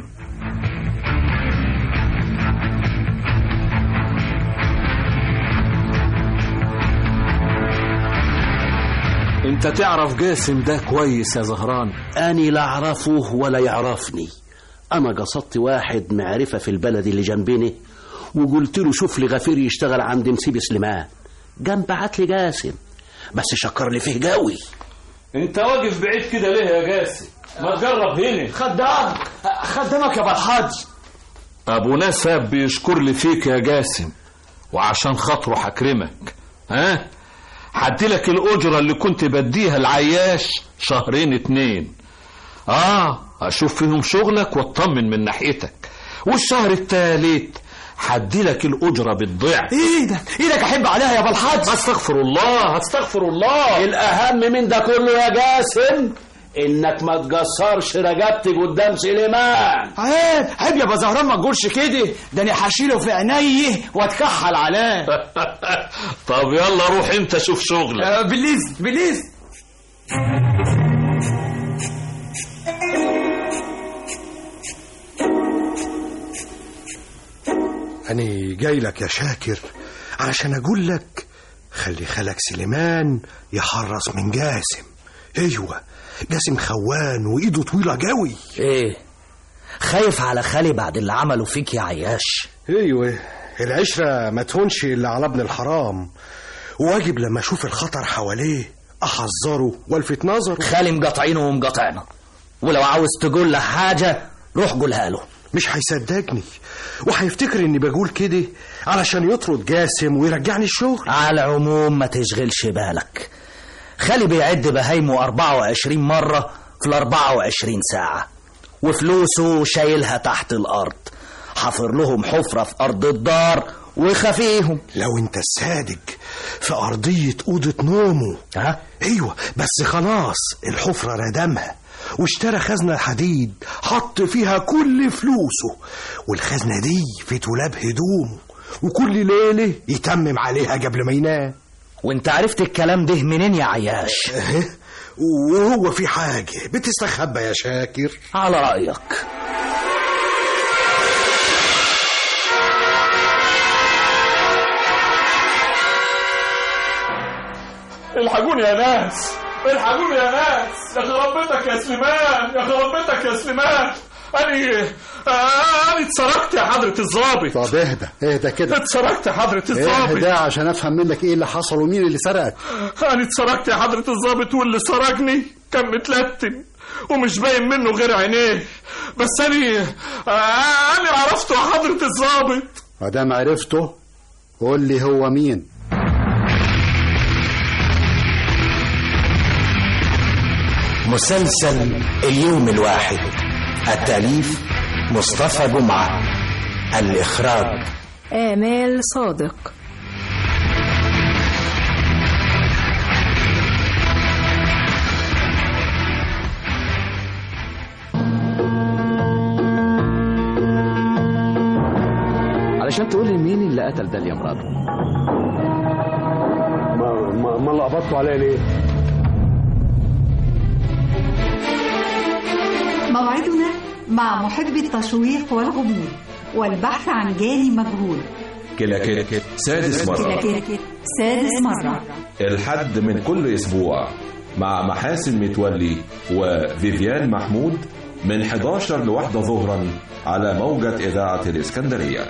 انت تعرف جاسم ده كويس يا زهران أني لا أعرفه ولا يعرفني أنا قصدت واحد معرفة في البلد اللي جنبنا وقلت له شوف لي غفير يشتغل عند مسيب سليمان قام بعت لي جاسم بس شكر لي فيه قوي انت واقف بعيد كده ليه يا جاسم ما تجرب هنا خدام خدامك يا بالحاج ابو نسب بيشكر لي فيك يا جاسم وعشان خاطره هكرمك ها هديلك الاجره اللي كنت بديها العياش شهرين اتنين اه اشوف فيهم شغلك واطمن من ناحيتك والشهر التالت هديلك الاجره بالضعف ايدك ايدك احب عليها يا بالحاج استغفر الله استغفر الله الأهم من ده كله يا جاسم إنك ما تجسرش رقبتي قدام سليمان عيب عيب يا بزهران ما تقولش كده ده انا هشيله في عينيه واتكحل عليه طب يلا روح انت شوف شغلك آه، بليز بليز أنا جاي لك يا شاكر علشان أقول لك خلي خالك سليمان يحرص من جاسم أيوة جاسم خوان وإيده طويلة قوي ايه خايف على خالي بعد اللي عمله فيك يا عياش أيوة العشرة ما تهونش إلا على ابن الحرام واجب لما أشوف الخطر حواليه أحذره والفت نظره خالي مقاطعينه ومقاطعنا ولو عاوز تقول له حاجة روح قولها له مش هيصدقني وهيفتكر اني بقول كده علشان يطرد جاسم ويرجعني الشغل على العموم ما تشغلش بالك خالي بيعد بهايمه 24 مرة في ال 24 ساعة وفلوسه شايلها تحت الأرض حفر لهم حفرة في أرض الدار وخفيهم لو انت صادق في أرضية أوضة نومه ها؟ ايوه بس خلاص الحفرة ردمها واشترى خزنة حديد حط فيها كل فلوسه والخزنة دي في دولاب هدومه وكل ليلة يتمم عليها قبل ما ينام وانت عرفت الكلام ده منين يا عياش اه، وهو في حاجة بتستخبى يا شاكر على رأيك الحقوني يا ناس الحقوني يا ناس يا خربتك يا سليمان يا خربتك يا سليمان أنا أنا اتسرقت يا حضرة الظابط طب اهدى اهدى كده اتسرقت يا حضرة الظابط اهدى عشان افهم منك ايه اللي حصل ومين اللي سرقك أنا اتسرقت يا حضرة الظابط واللي سرقني كان متلتم ومش باين منه غير عينيه بس أنا أنا عرفته يا حضرة الظابط ما دام عرفته قول لي هو مين مسلسل اليوم الواحد التأليف مصطفى جمعة الإخراج آمال صادق علشان تقول لي مين اللي قتل ده يا مراته ما ما, ما لخبطتوا عليا ليه موعدنا مع محب التشويق والغموض والبحث عن جاني مجهول كلاكيت سادس مرة كلاكيت سادس مرة الحد من كل أسبوع مع محاسن متولي وفيفيان محمود من 11 لواحدة ظهرا على موجة إذاعة الإسكندرية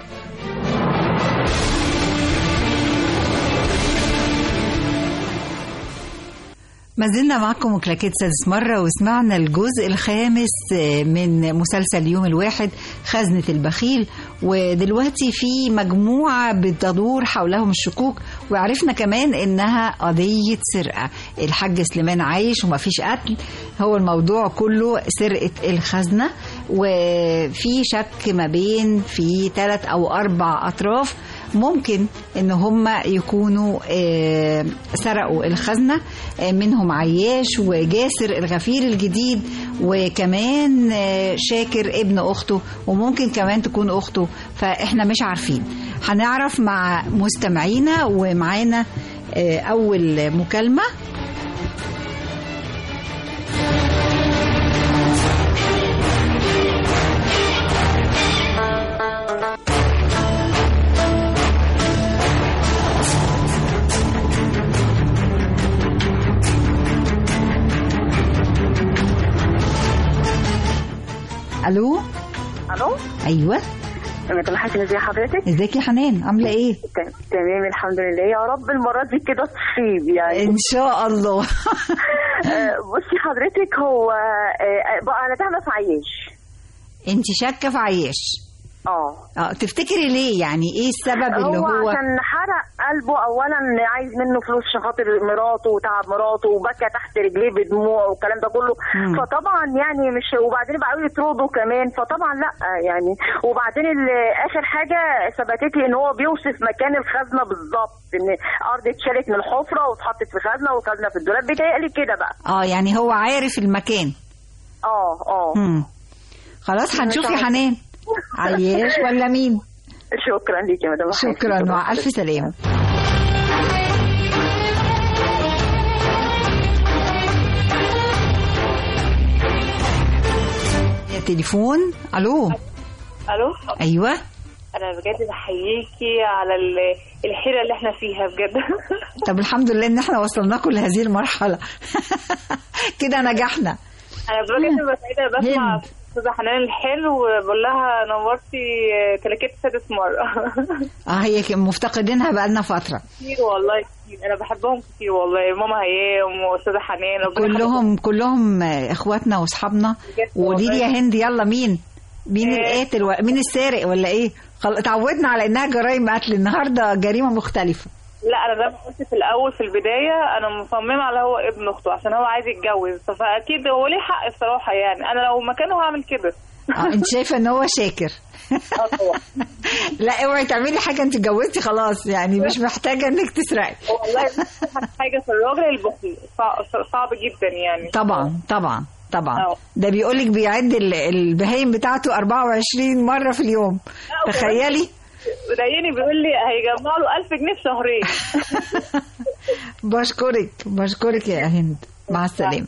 ما زلنا معكم وكلاكيت سادس مرة وسمعنا الجزء الخامس من مسلسل يوم الواحد خزنة البخيل ودلوقتي في مجموعة بتدور حولهم الشكوك وعرفنا كمان انها قضية سرقة الحاج سليمان عايش ومفيش قتل هو الموضوع كله سرقة الخزنة وفي شك ما بين في ثلاث او اربع اطراف ممكن ان هم يكونوا آه، سرقوا الخزنه آه، منهم عياش وجاسر الغفير الجديد وكمان آه، شاكر ابن اخته وممكن كمان تكون اخته فاحنا مش عارفين هنعرف مع مستمعينا ومعانا آه، اول مكالمه الو الو ايوه مدام حسن ازي حضرتك؟ ازيك يا حنان عامله ايه تم- تمام الحمد لله يا رب المره دي كده تصيب يعني ان شاء الله آه، بصي حضرتك هو آه، بقى انا تعمل في عياش انت شاكه في عياش اه اه تفتكري ليه يعني ايه السبب اللي هو, هو عشان حرق قلبه اولا عايز منه فلوس عشان خاطر مراته وتعب مراته وبكى تحت رجليه بدموع والكلام ده كله مم. فطبعا يعني مش وبعدين بقى يطردوا كمان فطبعا لا يعني وبعدين ال- اخر حاجه ثبتت لي ان هو بيوصف مكان الخزنه بالظبط ان ارض اتشالت من الحفره واتحطت في خزنه وخزنه في الدولاب بيتهيألي كده بقى اه يعني هو عارف المكان اه اه مم. خلاص هنشوف يا مش عارفة. حنان عياش ولا مين شكرا ليك يا مدام حسن. شكرا مع الف سلامه يا تليفون الو الو ايوه انا بجد بحييكي على ال- الحيره اللي احنا فيها بجد طب الحمد لله ان احنا وصلناكم لهذه المرحله كده نجحنا انا بجد ببقى سعيده بسمع هند. استاذه حنان الحلو وبقول لها نورتي كلاكيت سادس مره اه هي ك- مفتقدينها بقالنا فتره كتير والله كتير انا بحبهم كتير والله ماما هيام واستاذه حنان ربنا كلهم كلهم آه، اخواتنا واصحابنا وقولي لي يا هند يلا مين مين القاتل و... مين السارق ولا ايه خل... اتعودنا على انها جرائم قتل النهارده جريمه مختلفه لا انا زي ما قلت في الاول في البدايه انا مصممه على هو ابن اخته عشان هو عايز يتجوز فاكيد هو ليه حق الصراحه يعني انا لو مكانه هعمل كده اه انت شايفه ان هو شاكر لا اوعي تعملي حاجه انت اتجوزتي خلاص يعني مش محتاجه انك تسرقي والله حاجه في الراجل البخيل صع- صعب جدا يعني طبعا طبعا طبعا اه. ده بيقولك بيعد ال- البهايم بتاعته 24 مره في اليوم تخيلي ضايقني بيقول لي هيجمع له 1000 جنيه في شهرين بشكرك بشكرك يا هند مع السلامه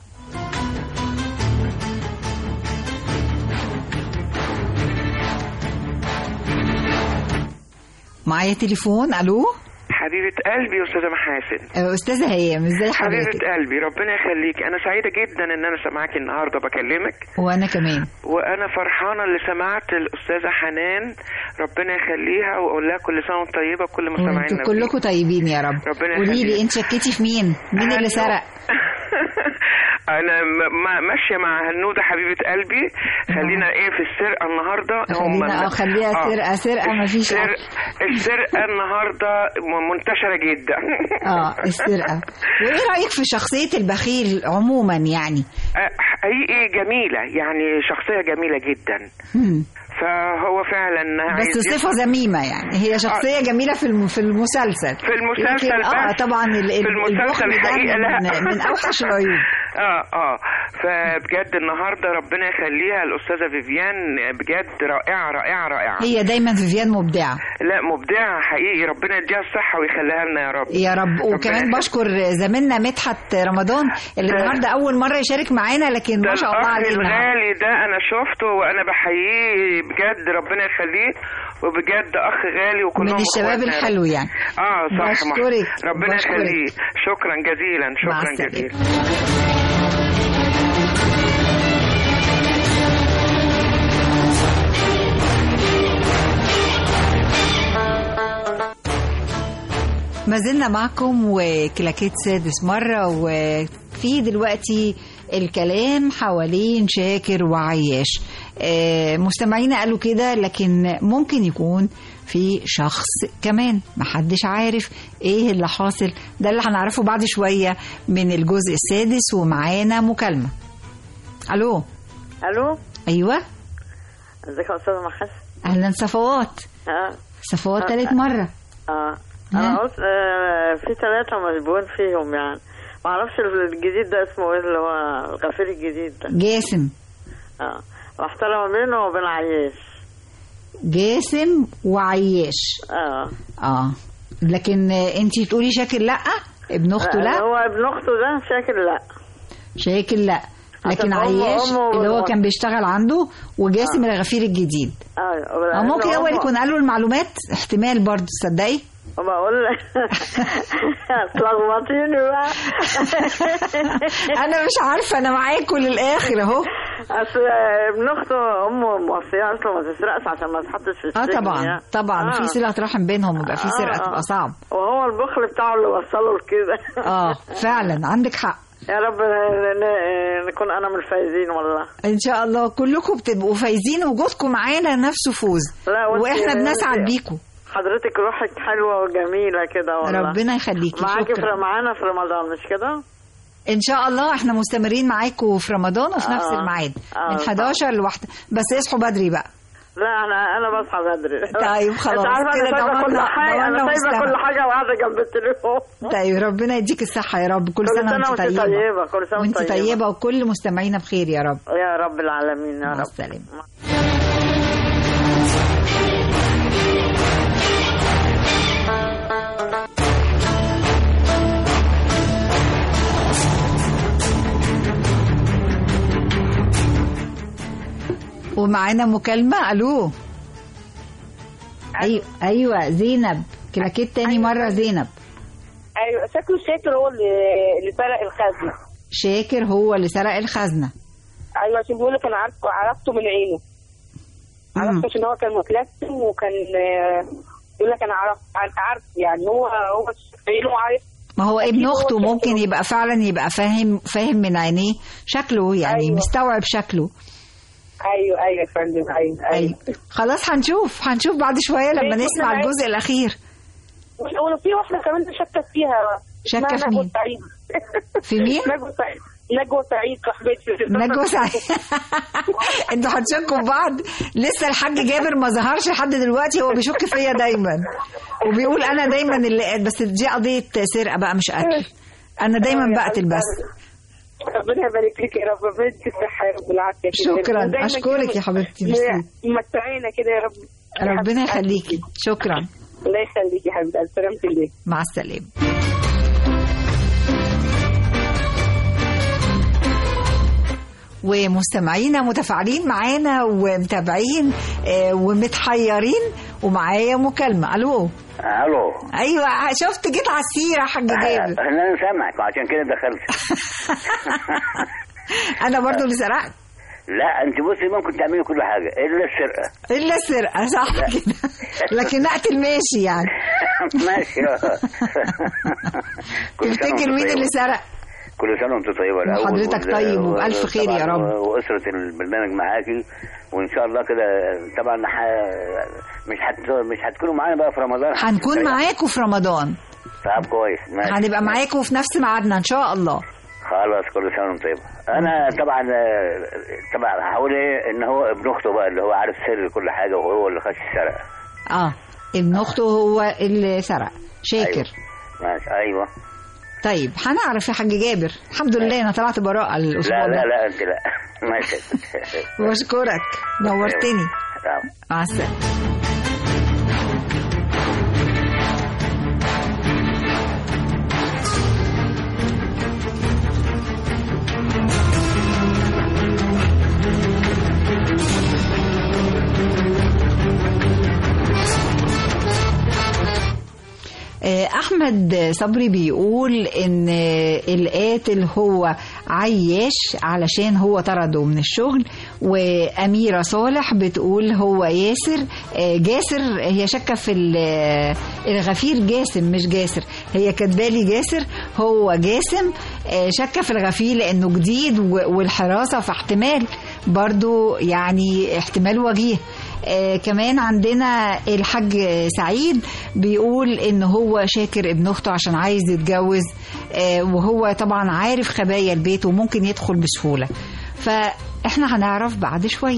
معايا تليفون الو حبيبة قلبي يا أستاذة محاسن آه، استاذه هيام ازاي حضرتك حبيبة قلبي ربنا يخليك أنا سعيدة جدا إن أنا سامعاكي النهاردة بكلمك وانا كمان وأنا فرحانة اللي سمعت الأستاذة حنان ربنا يخليها وأقول لها كل سنة وأنت طيبة وكل مستمعينا وانتوا كلكم طيبين يا رب ربنا قولي لي يخليك. انت شكيتي في مين مين اللي هنو- سرق أنا م- ما- ماشية مع هنودة حبيبة قلبي خلينا إيه في السرقة النهاردة هم خلينا اه خليها آه. سرقه سرقه مفيش السرقة, السرقة النهاردة م- منتشرة جدا اه السرقه وايه رايك في شخصيه البخيل عموما يعني آه، حقيقي جميلة يعني شخصية جميلة جدا مم. فهو فعلا بس عايز صفه ذميمه يعني هي شخصيه جميله في الم- في المسلسل في المسلسل لكن اه بس طبعا ال- ال- في المسلسل البخل ده الحقيقة لا. من, من اوحش العيوب اه اه فبجد النهارده ربنا يخليها الاستاذه فيفيان بجد رائعه رائعه رائعه هي دايما فيفيان مبدعة لا مبدعه حقيقي ربنا يديها الصحه ويخليها لنا يا رب يا رب وكمان بشكر زميلنا مدحت رمضان اللي النهارده اول مره يشارك معانا لكن ما شاء الله الأخ عليه النهارده. الغالي ده انا شفته وانا بحييه بجد ربنا يخليه وبجد اخ غالي وكلهم من الشباب إخواتنا. الحلو يعني. اه صح ما- بشكرك، ربنا بشكرك. يخليه شكرا جزيلا مع شكرا السلامة. جزيلا ما زلنا معكم وكلاكيت سادس مرة وفي دلوقتي الكلام حوالين شاكر وعياش آه، مستمعينا قالوا كده لكن ممكن يكون في شخص كمان محدش عارف ايه اللي حاصل ده اللي هنعرفه بعد شوية من الجزء السادس ومعانا مكالمة الو الو ايوه ازيك يا استاذ محس اهلا صفوات اه صفوات آه. تالت مرة اه انا قلت آه في ثلاثة مشبوهين فيهم يعني ما اعرفش الجديد ده اسمه ايه اللي هو الغفير الجديد ده جاسم اه واحترم بينه وبين عياش جاسم وعياش اه اه لكن انت تقولي شاكر لا ابن اخته لا هو ابن اخته ده شاكر لا شاكر لا لكن عشان أمه- عياش أمه اللي هو والله. كان بيشتغل عنده وجاسم الغفير الجديد اه او ممكن هو اللي يكون قال له المعلومات احتمال برضه تصدقي بقول لك تلخبطيني بقى انا مش عارفه انا معاكم للاخر اهو اصل ابن اخته امه موصيه اصلا ما تسرقش عشان ما تحطش في اه السجن طبعا يعني. طبعا آه. في صله رحم بينهم ويبقى في سرقه آه. تبقى صعب وهو البخل بتاعه اللي وصله لكده اه فعلا عندك حق يا رب ن- ن- نكون انا من الفايزين والله ان شاء الله كلكم بتبقوا فايزين وجودكم معانا نفسه فوز لا وانت- واحنا بنسعد انت- بيكم حضرتك روحك حلوه وجميله كده والله ربنا يخليكي معاكي في شكرا معانا في رمضان مش كده؟ ان شاء الله احنا مستمرين معاكم في رمضان وفي نفس آه. الميعاد آه. من 11 لواحدة بس اصحوا بدري بقى لا انا انا بصحى بدري طيب خلاص انت عارفه كده انا سايبه كل ضمننا- حاجه انا ضمننا سايبه مستمع. كل حاجه وقاعده جنب التليفون طيب ربنا يديك الصحة يا رب كل, كل سنة, سنة وانت وانت طيبة طيبة، كل سنة وانت وانت طيبة. طيبة. وكل مستمعينا بخير يا رب يا رب العالمين يا مع رب السلامة ومعانا مكالمة الو ايوه ايوه زينب كلاكيت تاني مرة زينب ايوه شكله شاكر هو اللي اللي سرق الخزنه شاكر هو اللي سرق الخزنة ايوه عشان بيقول لك انا عارفه عرفته من عينه عرفته عشان هو كان متلثم وكان آه، يقول لك انا عرفت عارف يعني هو هو عينه عارف ما هو ابن أكيد هو اخته شكله. ممكن يبقى فعلا يبقى فاهم فاهم من عينيه شكله يعني أيوة. مستوعب شكله ايوه ايوه يا فندم ايوه ايوه خلاص هنشوف هنشوف بعد شويه لما ماشي، نسمع أنا الجزء الاخير ولو في واحده كمان شكت فيها شاكة اسمها في نجوى مين؟ سعيد في مين؟ نجوى سعيد نجوى سعيد صاحبتي نجوى سعيد انتوا هتشكوا في بعض لسه الحاج جابر ما ظهرش لحد دلوقتي هو بيشك فيا دايما وبيقول انا دايما اللي بس دي قضيه سرقه بقى مش قتل انا دايما بقتل بس ربنا يبارك لك يا رب ربنا يديك الصحه يا رب والعافيه كده. شكراً. ودايماً أشكرك كده يا حبيبتي. م- ميرسي. متعينا كده يا رب ربنا يخليكي شكرا الله يخليكي يا حبيبتي على سلامة الله مع السلامه ومستمعينا متفاعلين معانا ومتابعين آه، ومتحيرين ومعايا مكالمة ألو الو أيوة شفت جيت على السيرة يا حاج جابر انا سامعك وعشان كده دخلت أنا برضو اللي سرقت لا انت بصي ممكن تعملي كل حاجه الا السرقه إلا السرقة صح كده لكن أقتل ماشي يعني ماشي كل سنة تفتكر وانت مين طيبة. اللي سرق كل سنه وانت طيبه الاول وحضرتك وال- طيب وبألف خير يا طبعاً رب. واسره البرنامج معاكي وان شاء الله كده طبعا ح... مش هت... مش هتكونوا معانا بقى في رمضان هنكون معاكم في رمضان طب كويس ماشي هنبقى معاكم في نفس ميعادنا إن شاء الله خلاص كل سنه وانت طيبه انا طبعا طبعا هقول ايه ان هو ابن اخته بقى اللي هو عارف سر كل حاجه وهو اللي خش السرقه اه ابن أخته هو اللي سرق شاكر ماشي ايوه طيب هنعرف يا حاج جابر الحمد لله انا طلعت براءه الاسبوع لا ده لا لا انت لا ماشي واشكرك نورتني مع السلامه آه، احمد صبري بيقول ان القاتل هو عياش علشان هو طرده من الشغل واميره صالح بتقول هو ياسر آه، جاسر هي شاكه في ال- الغفير جاسم مش جاسر هي كاتبالي جاسر هو جاسم آه، شاكه في الغفير لانه جديد و- والحراسه فاحتمال برضو يعني احتمال وجيه آه كمان عندنا الحاج سعيد بيقول ان هو شاكر ابن اخته عشان عايز يتجوز آه وهو طبعا عارف خبايا البيت وممكن يدخل بسهوله فاحنا هنعرف بعد شويه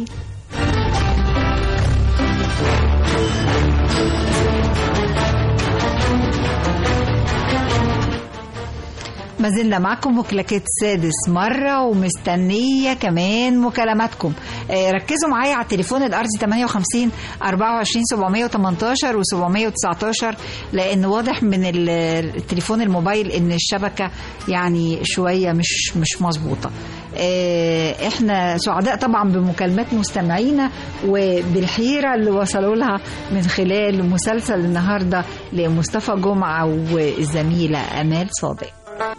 ما زلنا معكم مكلكة سادس مرة ومستنية كمان مكالماتكم آه، ركزوا معايا على التليفون الأرضي 58 24 718 و 719 لأن واضح من ال- التليفون الموبايل إن الشبكة يعني شوية مش مش مظبوطة آه، احنا سعداء طبعا بمكالمات مستمعينا وبالحيرة اللي وصلوا لها من خلال مسلسل النهاردة لمصطفى جمعة والزميلة أمال صادق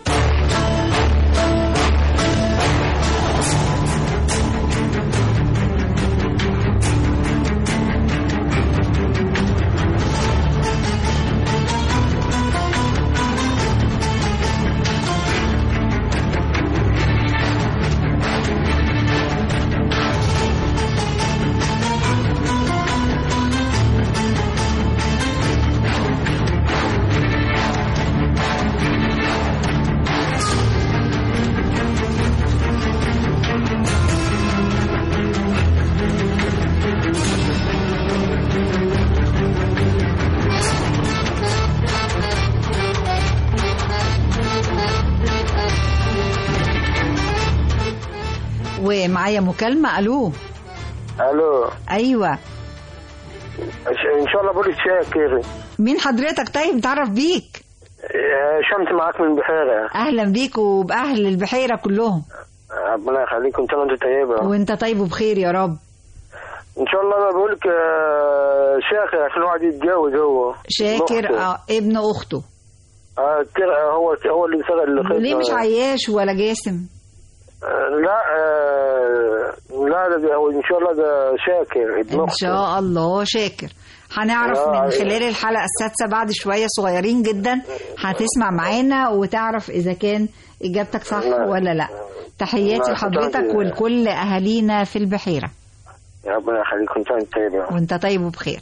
ومعايا مكالمة ألو الو أيوة ان شاء الله بقولك شاكر مين حضرتك طيب نتعرف بيك آه، شمس معاك من بحيرة أهلا بيك وبأهل البحيرة كلهم ربنا يخليك انت وانت طيبة وانت طيب وبخير يا رب ان شاء الله انا بقولك آه، شاكر عشان واحد يتجوز هو شاكر أخته. آه ابن أخته آه، تر- هو هو اللي سرق اللي ليه مش عياش ولا جاسم لا آه، لا ده هو ان شاء الله ده شاكر ابن إن اخته شاء الله شاكر هنعرف آه، من أيوة. خلال الحلقة السادسة بعد شوية صغيرين جدا هتسمع معانا وتعرف إذا كان إجابتك صح لا. ولا لا تحياتي لا، لحضرتك شكراً. ولكل أهالينا في البحيرة ربنا يخليك انت وانت طيبة وانت طيب وبخير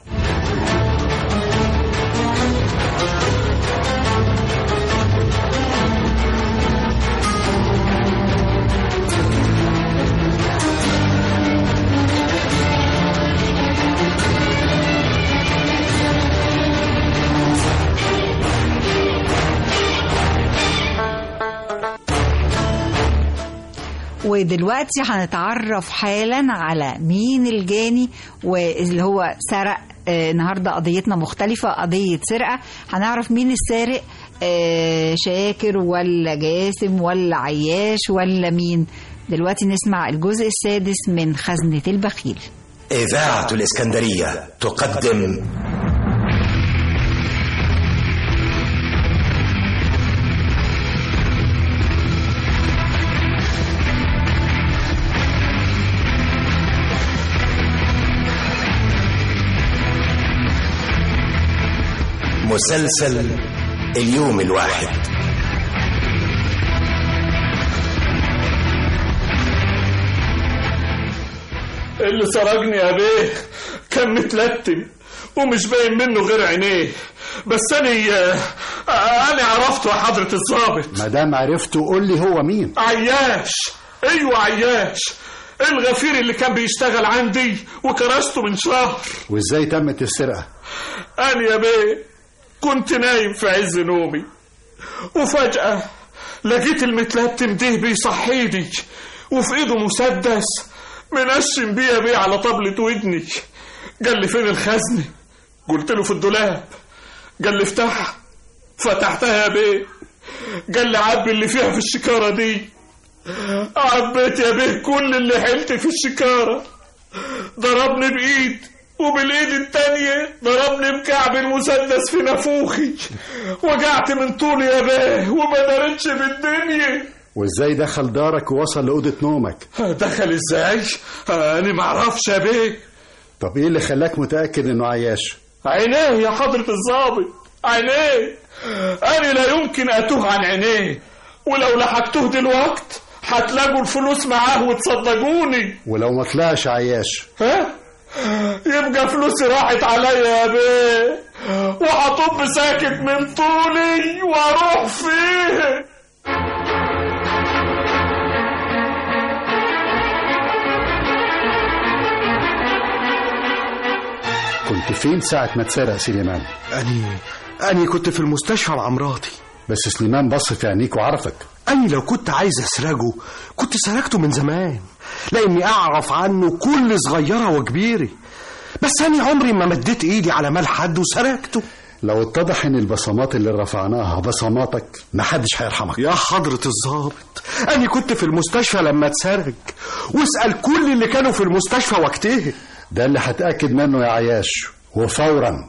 ودلوقتي هنتعرف حالا على مين الجاني واللي هو سرق آه، النهارده قضيتنا مختلفة قضية سرقة هنعرف مين السارق آه، شاكر ولا جاسم ولا عياش ولا مين دلوقتي نسمع الجزء السادس من خزنة البخيل إذاعة الإسكندرية تقدم مسلسل اليوم الواحد اللي سرقني يا بيه كان متلتم ومش باين منه غير عينيه بس انا انا عرفته يا حضرة الضابط ما دام عرفته قول لي هو مين عياش ايوه عياش الغفير اللي كان بيشتغل عندي وكرسته من شهر وازاي تمت السرقه انا يا بيه كنت نايم في عز نومي وفجأة لقيت المتلتم ده بيصحيني وفي ايده مسدس منشم بيه بيه على طبلة ودني قال لي فين الخزنة قلت له في الدولاب قال لي افتحها فتحتها يا بيه قال لي عبي اللي فيها في الشكارة دي عبيت يا بيه كل اللي حلت في الشكارة ضربني بإيد وبالإيد التانية ضربني بكعب المسدس في نافوخي وجعت من طولي يا بيه وما دارتش بالدنيا وازاي دخل دارك ووصل لأوضة نومك دخل ازاي؟ أنا معرفش يا بيه طب ايه اللي خلاك متأكد انه عياش عينيه يا حضرة الظابط عينيه أنا لا يمكن أتوه عن عينيه ولو لحقته دلوقت هتلاقوا الفلوس معاه وتصدقوني ولو ما طلعش عياش ها يبقى فلوسي راحت عليا يا بيه وهطب ساكت من طولي واروح فيه كنت فين ساعة ما اتسرق سليمان أني أني كنت في المستشفى مع مراتي بس سليمان بص في عينيك وعرفك أني لو كنت عايز أسرقه كنت سرقته من زمان لأني أعرف عنه كل صغيرة وكبيرة بس أني عمري ما مديت إيدي على مال حد وسرقته لو اتضح ان البصمات اللي رفعناها بصماتك محدش هيرحمك يا حضرة الظابط أني كنت في المستشفى لما اتسرق واسأل كل اللي كانوا في المستشفى وقتها ده اللي هتأكد منه يا عياش وفورا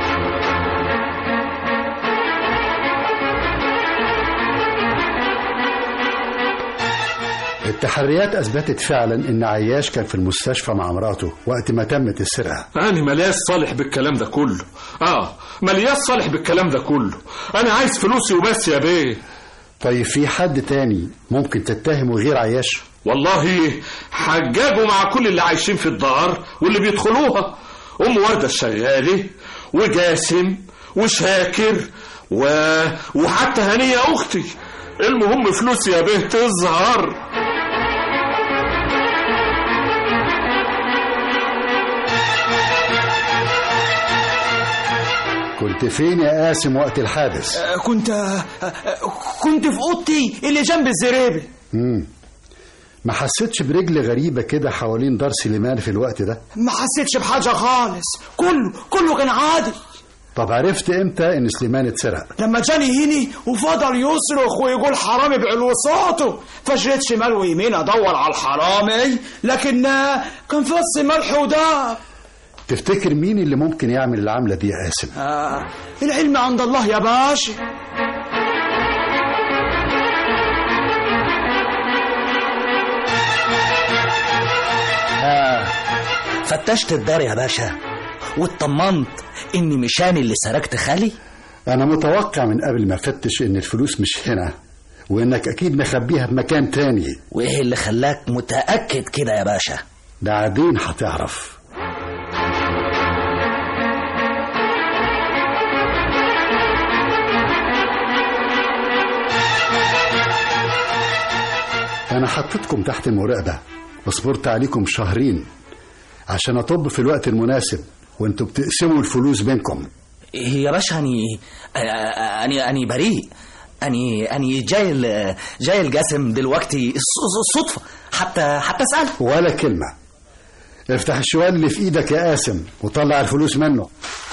التحريات أثبتت فعلا إن عياش كان في المستشفى مع مراته وقت ما تمت السرقة أنا ملياس صالح بالكلام ده كله آه ملياس صالح بالكلام ده كله أنا عايز فلوسي وبس يا بيه طيب في حد تاني ممكن تتهمه غير عياش والله حجاجوا مع كل اللي عايشين في الدار واللي بيدخلوها أم وردة الشغالة وجاسم وشاكر و... وحتى هنية أختي المهم فلوسي يا بيه تظهر كنت فين يا قاسم وقت الحادث كنت كنت في اوضتي اللي جنب الزريبه مم. ما حسيتش برجل غريبة كده حوالين دار سليمان في الوقت ده ما حسيتش بحاجه خالص كله كله كان عادي طب عرفت امتى ان سليمان اتسرق لما جاني هني وفضل يصرخ ويقول حرامي بعلو صوته فجريت شمال ويمين ادور على الحرامي لكن كان فص ملح وداب تفتكر مين اللي ممكن يعمل العملة دي يا قاسم آه العلم عند الله يا باشا آه فتشت الدار يا باشا واطمنت اني مش انا اللي سرقت خالي انا متوقع من قبل ما افتش ان الفلوس مش هنا وانك اكيد مخبيها في مكان تاني وايه اللي خلاك متاكد كده يا باشا بعدين هتعرف أنا حطيتكم تحت المراقبة وصبرت عليكم شهرين عشان أطب في الوقت المناسب وانتوا بتقسموا الفلوس بينكم يا باشا اني اني اني بريء اني اني جاي ال- جاي الجسم دلوقتي الص- الصدفه حتى حتى اسال ولا كلمة افتح الشوال اللي في ايدك يا قاسم وطلع الفلوس منه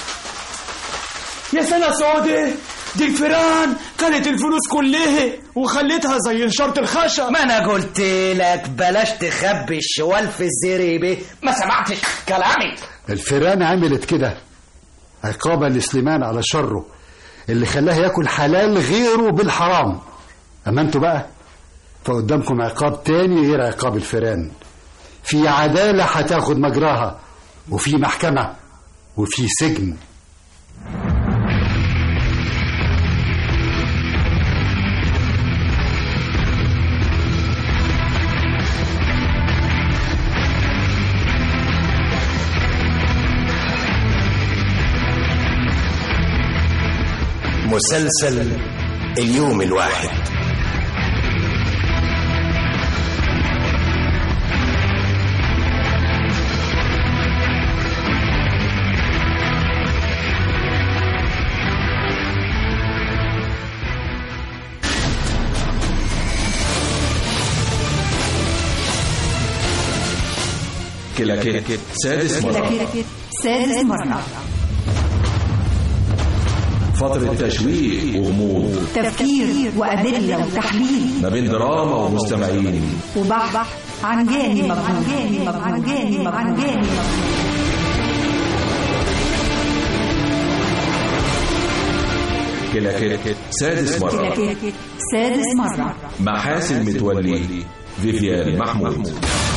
يا سنة سودة دي الفيران كانت الفلوس كلها وخليتها زي نشارة الخشب ما انا قلت لك بلاش تخبي الشوال في الزريبه ما سمعتش كلامي الفيران عملت كده عقابا لسليمان على شره اللي خلاه ياكل حلال غيره بالحرام اما انتوا بقى فقدامكم عقاب تاني غير عقاب الفيران في عدالة هتاخد مجراها وفي محكمة وفي سجن مسلسل اليوم الواحد كلاكيت سادس مرة كلاكيت سادس مرة فترة تشويق وغموض تفكير وأدلة وتحليل ما بين دراما ومستمعين وبحث عن جاني مجهول عن جاني مجهول عن جاني مجهول عن جاني مجهول كلاكيت سادس مرة كلاكيت سادس مرة محاسن متولي فيفيان محمود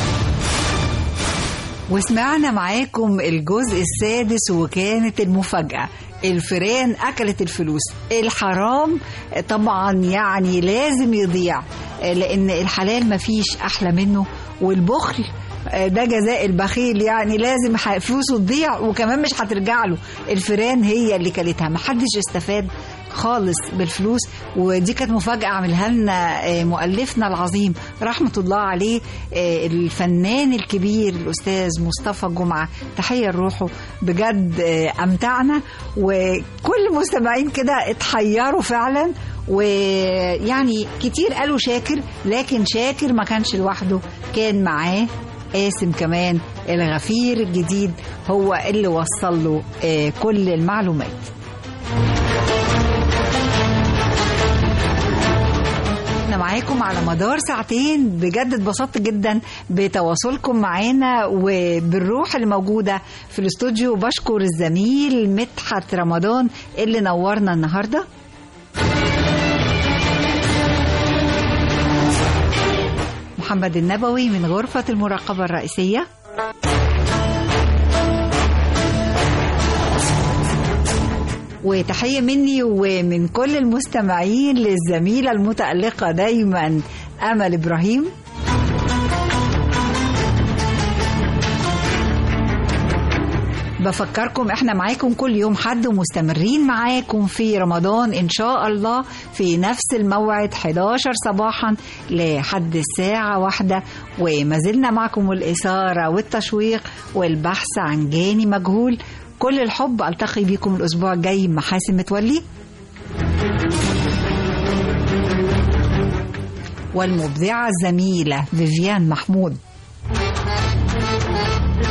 وسمعنا معاكم الجزء السادس وكانت المفاجأة الفيران أكلت الفلوس الحرام طبعا يعني لازم يضيع لأن الحلال مفيش أحلى منه والبخل ده جزاء البخيل يعني لازم ح- فلوسه تضيع وكمان مش هترجع له الفيران هي اللي كلتها محدش استفاد خالص بالفلوس ودي كانت مفاجأة عملها لنا آه، مؤلفنا العظيم رحمة الله عليه آه، الفنان الكبير الأستاذ مصطفى جمعة تحية لروحه بجد آه، أمتعنا وكل المستمعين كده اتحيروا فعلا ويعني كتير قالوا شاكر لكن شاكر ما كانش لوحده كان معاه قاسم كمان الغفير الجديد هو اللي وصل له آه، كل المعلومات احنا معاكم على مدار ساعتين بجد اتبسطت جدا بتواصلكم معانا وبالروح اللي موجودة في الاستوديو بشكر الزميل مدحت رمضان اللي نورنا النهارده محمد النبوي من غرفة المراقبة الرئيسية وتحية مني ومن كل المستمعين للزميلة المتألقة دايما أمل إبراهيم بفكركم احنا معاكم كل يوم حد ومستمرين معاكم في رمضان ان شاء الله في نفس الموعد 11 صباحا لحد الساعة واحدة وما زلنا معكم الإثارة والتشويق والبحث عن جاني مجهول كل الحب ألتقي بكم الأسبوع الجاي محاسن متولي والمبدعة الزميلة فيفيان محمود